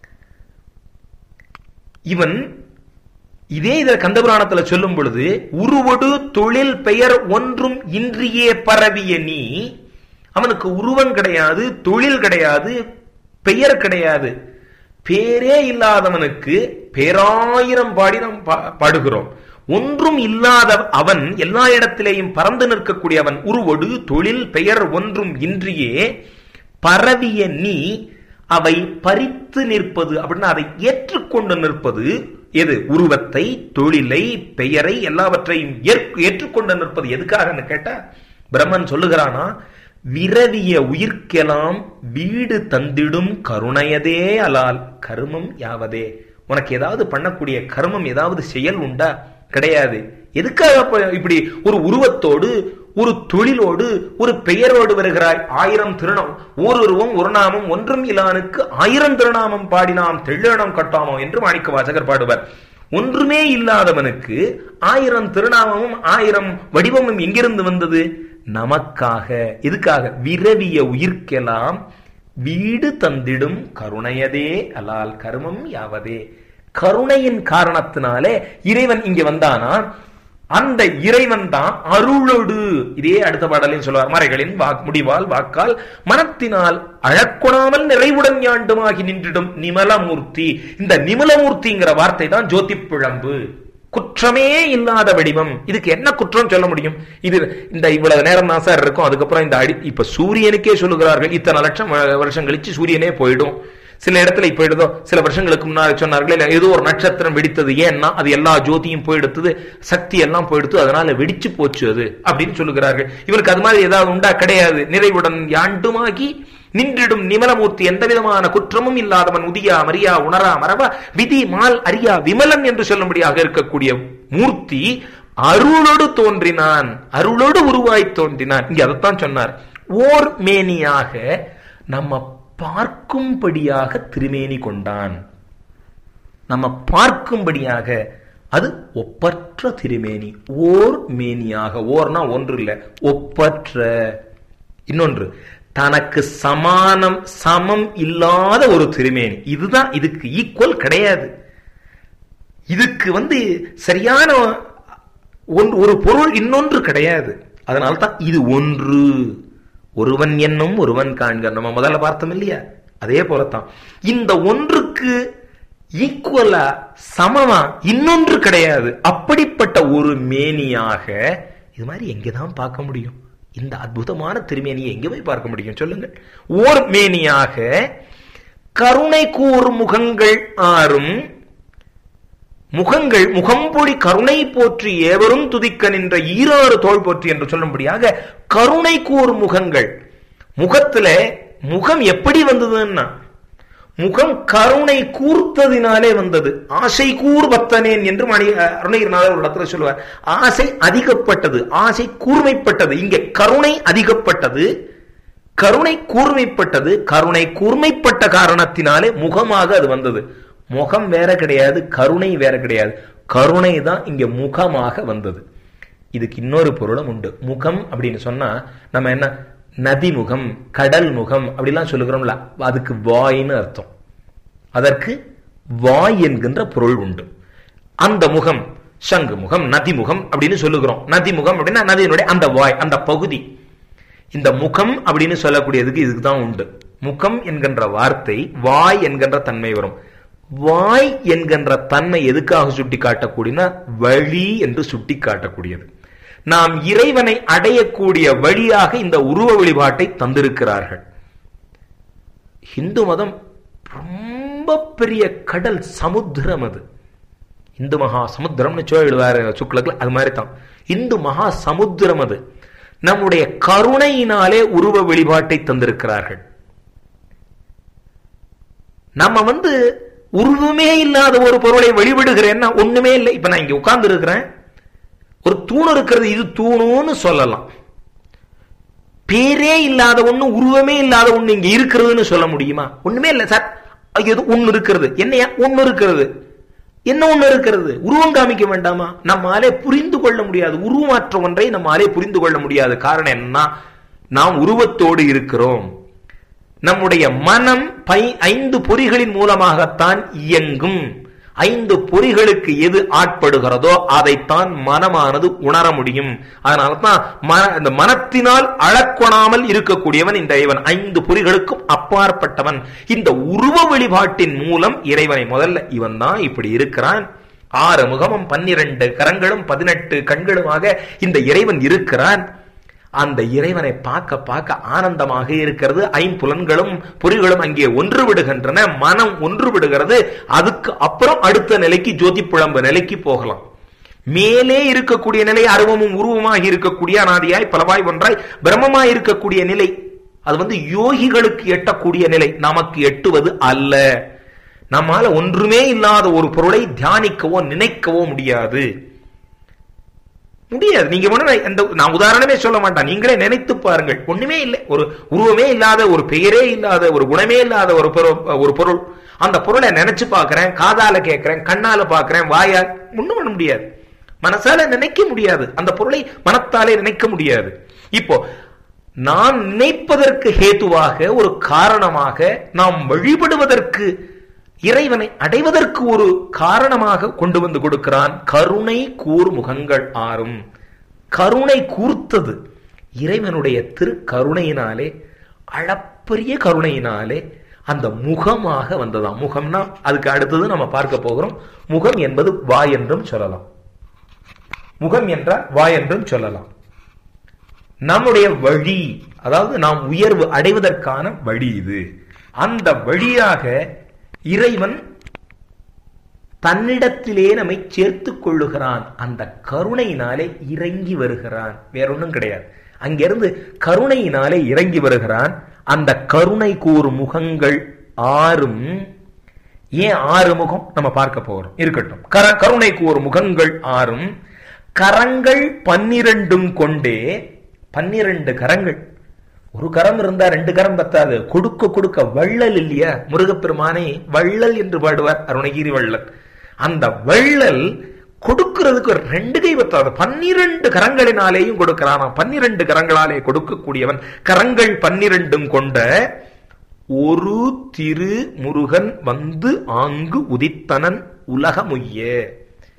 A: இவன் இதே இத கந்தபுராணத்துல சொல்லும் பொழுது உருவடு தொழில் பெயர் ஒன்றும் இன்றியே பரவிய நீ அவனுக்கு உருவம் கிடையாது தொழில் கிடையாது பெயர் கிடையாது பேரே இல்லாதவனுக்கு பேராயிரம் பாடி நாம் பா- பாடுகிறோம் ஒன்றும் இல்லாத அவன் எல்லா இடத்திலேயும் பறந்து நிற்கக்கூடிய அவன் உருவடு தொழில் பெயர் ஒன்றும் இன்றியே பரவிய நீ அவை பறித்து நிற்பது அப்படின்னா அதை ஏற்றுக்கொண்டு நிற்பது எது உருவத்தை தொழிலை பெயரை எல்லாவற்றையும் ஏற்க- ஏற்றுக்கொண்டு நிற்பது எதுக்காகன்னு கேட்டா பிரம்மன் சொல்லுகிறானா விரவிய உயிர்க்கெல்லாம் வீடு தந்திடும் கருணையதே அலால் கருமம் யாவதே உனக்கு ஏதாவது பண்ணக்கூடிய கர்மம் ஏதாவது செயல் உண்டா கிடையாது எதுக்காக அப்ப இப்படி ஒரு உருவத்தோடு ஒரு தொழிலோடு ஒரு பெயரோடு வருகிறாய் ஆயிரம் திருநாமம் ஓருருவம் ஒரு நாமம் ஒன்றும் இலானுக்கு ஆயிரம் திருநாமம் பாடினாம் தெள்ளனம் கட்டாமோ என்று மாணிக்க வாசகர் பாடுவார் ஒன்றுமே இல்லாதவனுக்கு ஆயிரம் திருநாமமும் ஆயிரம் வடிவமும் எங்கிருந்து வந்தது நமக்காக இதுக்காக விரவிய உயிர்க்கெல்லாம் வீடு தந்திடும் கருணையதே அலால் கருமம் யாவதே கருணையின் காரணத்தினாலே இறைவன் இங்க வந்தானா அந்த இறைவன் தான் அருளொடு இதே அடுத்த பாடலையும் சொல்லுவார் மறைகளின் வாக் முடிவால் வாக்கால் மனத்தினால் அழக்கொணாமல் நிறைவுடன் யாண்டுமாகி நின்றிடும் நிமலமூர்த்தி இந்த நிமலமூர்த்திங்கிற வார்த்தை தான் ஜோதி பிழம்பு குற்றமே இல்லாத வடிவம் இதுக்கு என்ன குற்றம் சொல்ல முடியும் இது இந்த இவ்வளவு நேரம் தான் சார் இருக்கும் அதுக்கப்புறம் இந்த அடி இப்ப சூரியனுக்கே சொல்லுகிறார்கள் இத்தனை லட்சம் வ- வருஷம் கழிச்சு சூரியனே போயிடும் சில இடத்துல இப்ப போயிடுதோ சில வருஷங்களுக்கு முன்னாடி சொன்னார்கள் இல்ல ஏதோ ஒரு நட்சத்திரம் வெடித்தது ஏன்னா அது எல்லா ஜோதியும் போயிடுத்தது சக்தி எல்லாம் போயிடுத்து அதனால வெடிச்சு போச்சு அது அப்படின்னு சொல்லுகிறார்கள் இவருக்கு அது மாதிரி ஏதாவது உண்டா கிடையாது நிறைவுடன் யாண்டுமாகி நின்றிடும் நிமலமூர்த்தி எந்த விதமான குற்றமும் இல்லாதவன் உதியா மரியா உணரா மரபா விதி மால் அரியா விமலன் என்று சொல்லும்படியாக இருக்கக்கூடிய மூர்த்தி அருளோடு தோன்றினான் அருளோடு உருவாய் தோன்றினான் இங்க அதைத்தான் சொன்னார் ஓர் மேனியாக நம்ம பார்க்கும்படியாக திருமேனி கொண்டான் நம்ம பார்க்கும்படியாக அது ஒப்பற்ற திருமேனி ஓர் மேனியாக ஓர்னா ஒன்று இல்ல ஒப்பற்ற இன்னொன்று தனக்கு சமானம் சமம் இல்லாத ஒரு திருமேனி இதுதான் இதுக்கு ஈக்குவல் கிடையாது இதுக்கு வந்து சரியான ஒன்று ஒரு பொருள் இன்னொன்று கிடையாது அதனால தான் இது ஒன்று ஒருவன் என்னும் ஒருவன் காண்க நம்ம முதல்ல பார்த்தோம் இல்லையா அதே போலத்தான் இந்த ஒன்றுக்கு ஈக்குவலா சமமா இன்னொன்று கிடையாது அப்படிப்பட்ட ஒரு மேனியாக இது மாதிரி எங்கதான் பார்க்க முடியும் இந்த அற்புதமான திருமேனியை எங்க போய் பார்க்க முடியும் சொல்லுங்கள் ஓர் மேனியாக கருணை கூறு முகங்கள் ஆறும் முகங்கள் முகம்பொடி கருணை போற்றி ஏவரும் துதிக்க நின்ற ஈராறு தோல் போற்றி என்று சொல்லும்படியாக கருணை கூறு முகங்கள் முகத்துல முகம் எப்படி வந்ததுன்னா முகம் கருணை கூர்த்ததினாலே வந்தது ஆசை கூர் பத்தனேன் என்று மணி அருணகிரிநாதர் ஒரு இடத்துல சொல்லுவார் ஆசை அதிகப்பட்டது ஆசை கூர்மைப்பட்டது இங்கே கருணை அதிகப்பட்டது கருணை கூர்மைப்பட்டது கருணை கூர்மைப்பட்ட காரணத்தினாலே முகமாக அது வந்தது முகம் வேற கிடையாது கருணை வேற கிடையாது கருணை தான் இங்க முகமாக வந்தது இதுக்கு இன்னொரு பொருளும் உண்டு முகம் அப்படின்னு சொன்னா நம்ம என்ன நதி முகம் கடல் முகம் அப்படிலாம் சொல்லுகிறோம்ல அதுக்கு வாய்னு அர்த்தம் அதற்கு வாய் என்கின்ற பொருள் உண்டு அந்த முகம் சங்கு முகம் நதி முகம் அப்படின்னு சொல்லுகிறோம் நதி முகம் அப்படின்னா நதியினுடைய அந்த வாய் அந்த பகுதி இந்த முகம் அப்படின்னு சொல்லக்கூடியதுக்கு இதுக்கு தான் உண்டு முகம் என்கின்ற வார்த்தை வாய் என்கின்ற தன்மை வரும் வாய் என்கின்ற தன்மை எதுக்காக சுட்டி காட்டக்கூடியனா வழி என்று சுட்டி காட்டக்கூடியது நாம் இறைவனை அடையக்கூடிய வழியாக இந்த உருவ வழிபாட்டை தந்திருக்கிறார்கள் இந்து மதம் ரொம்ப பெரிய கடல் சமுத்திரம் அது இந்து மகா சமுத்திரம்னு சோ எழுவாரு சுக்லக்ல அது மாதிரி தான் இந்து மகா சமுத்திரம் அது நம்முடைய கருணையினாலே உருவ வழிபாட்டை தந்திருக்கிறார்கள் நம்ம வந்து உருவமே இல்லாத ஒரு பொருளை வழிபடுகிறேன்னா ஒண்ணுமே இல்லை இப்ப நான் இங்க உட்கார்ந்து இருக்கிறேன் ஒரு தூண் இருக்கிறது இது தூணுன்னு சொல்லலாம் பேரே இல்லாத ஒண்ணு உருவமே இல்லாத ஒண்ணு இங்க இருக்கிறதுன்னு சொல்ல முடியுமா ஒண்ணுமே இல்லை சார் எது ஒண்ணு இருக்கிறது என்னையா ஒண்ணு இருக்கிறது என்ன ஒண்ணு இருக்கிறது உருவம் காமிக்க வேண்டாமா நம்மாலே புரிந்து கொள்ள முடியாது உருவமற்ற ஒன்றை நம்மாலே புரிந்து கொள்ள முடியாது காரணம் என்னன்னா நாம் உருவத்தோடு இருக்கிறோம் நம்முடைய மனம் பை ஐந்து பொறிகளின் மூலமாகத்தான் இயங்கும் ஐந்து பொறிகளுக்கு எது ஆட்படுகிறதோ அதைத்தான் மனமானது உணர முடியும் அதனால தான் மன இந்த மனத்தினால் அளக்கொணாமல் இருக்கக்கூடியவன் இந்த இறைவன் ஐந்து பொறிகளுக்கும் அப்பாற்பட்டவன் இந்த உருவ வழிபாட்டின் மூலம் இறைவனை முதல்ல இவன் தான் இப்படி இருக்கிறான் ஆறு முகமும் பன்னிரண்டு கரங்களும் பதினெட்டு கண்களுமாக இந்த இறைவன் இருக்கிறான் அந்த இறைவனை பார்க்க பார்க்க ஆனந்தமாக இருக்கிறது ஐம்புலன்களும் பொறிகளும் அங்கே ஒன்று விடுகின்றன மனம் ஒன்று விடுகிறது அதுக்கு அப்புறம் அடுத்த நிலைக்கு ஜோதி புலம்பு நிலைக்கு போகலாம் மேலே இருக்கக்கூடிய நிலை அருவமும் உருவமாக இருக்கக்கூடிய அனாதியாய் பலவாய் ஒன்றாய் பிரம்மமாய் இருக்கக்கூடிய நிலை அது வந்து யோகிகளுக்கு எட்டக்கூடிய நிலை நமக்கு எட்டுவது அல்ல நம்மால ஒன்றுமே இல்லாத ஒரு பொருளை தியானிக்கவோ நினைக்கவோ முடியாது முடியாது நீங்க அந்த நான் உதாரணமே சொல்ல மாட்டேன் நீங்களே நினைத்து பாருங்கள் ஒண்ணுமே இல்லை ஒரு உருவமே இல்லாத ஒரு பெயரே இல்லாத ஒரு குணமே இல்லாத ஒரு ஒரு பொருள் அந்த பொருளை நினைச்சு பார்க்கிறேன் காதால கேட்கிறேன் கண்ணால பார்க்கிறேன் வாயா ஒண்ணும் பண்ண முடியாது மனசால நினைக்க முடியாது அந்த பொருளை மனத்தாலே நினைக்க முடியாது இப்போ நாம் நினைப்பதற்கு ஹேத்துவாக ஒரு காரணமாக நாம் வழிபடுவதற்கு இறைவனை அடைவதற்கு ஒரு காரணமாக கொண்டு வந்து கொடுக்கிறான் கருணை கூர் முகங்கள் ஆறும் கருணை கூர்த்தது இறைவனுடைய திரு கருணையினாலே அளப்பரிய கருணையினாலே அந்த முகமாக வந்ததாம் முகம்னா அதுக்கு அடுத்தது நம்ம பார்க்க போகிறோம் முகம் என்பது வாய் என்றும் சொல்லலாம் முகம் என்றால் வாய் என்றும் சொல்லலாம் நம்முடைய வழி அதாவது நாம் உயர்வு அடைவதற்கான வழி இது அந்த வழியாக இறைவன் தன்னிடத்திலே நம்மை சேர்த்துக் கொள்ளுகிறான் அந்த கருணையினாலே இறங்கி வருகிறான் வேறொன்னும் கிடையாது அங்கிருந்து கருணையினாலே இறங்கி வருகிறான் அந்த கருணை கூறும் முகங்கள் ஆறும் ஏன் ஆறு முகம் நம்ம பார்க்க போறோம் இருக்கட்டும் கருணை கூறும் முகங்கள் ஆறும் கரங்கள் பன்னிரண்டும் கொண்டே பன்னிரண்டு கரங்கள் ஒரு கரம் இருந்தா ரெண்டு கரம் பத்தாது கொடுக்க கொடுக்க வள்ளல் இல்லையா முருகப்பெருமானை வள்ளல் என்று பாடுவார் அருணகிரி வள்ளல் அந்த வள்ளல் கொடுக்கிறதுக்கு ஒரு ரெண்டு கை பத்தாது பன்னிரண்டு கரங்களினாலேயும் கொடுக்கிறானா பன்னிரண்டு கரங்களாலே கொடுக்கக்கூடியவன் கரங்கள் பன்னிரண்டும் கொண்ட ஒரு திரு முருகன் வந்து ஆங்கு உதித்தனன் உலகமுய்ய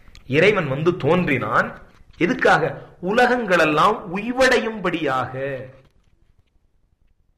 A: இறைவன் வந்து தோன்றினான் எதுக்காக உலகங்களெல்லாம் உய்வடையும்படியாக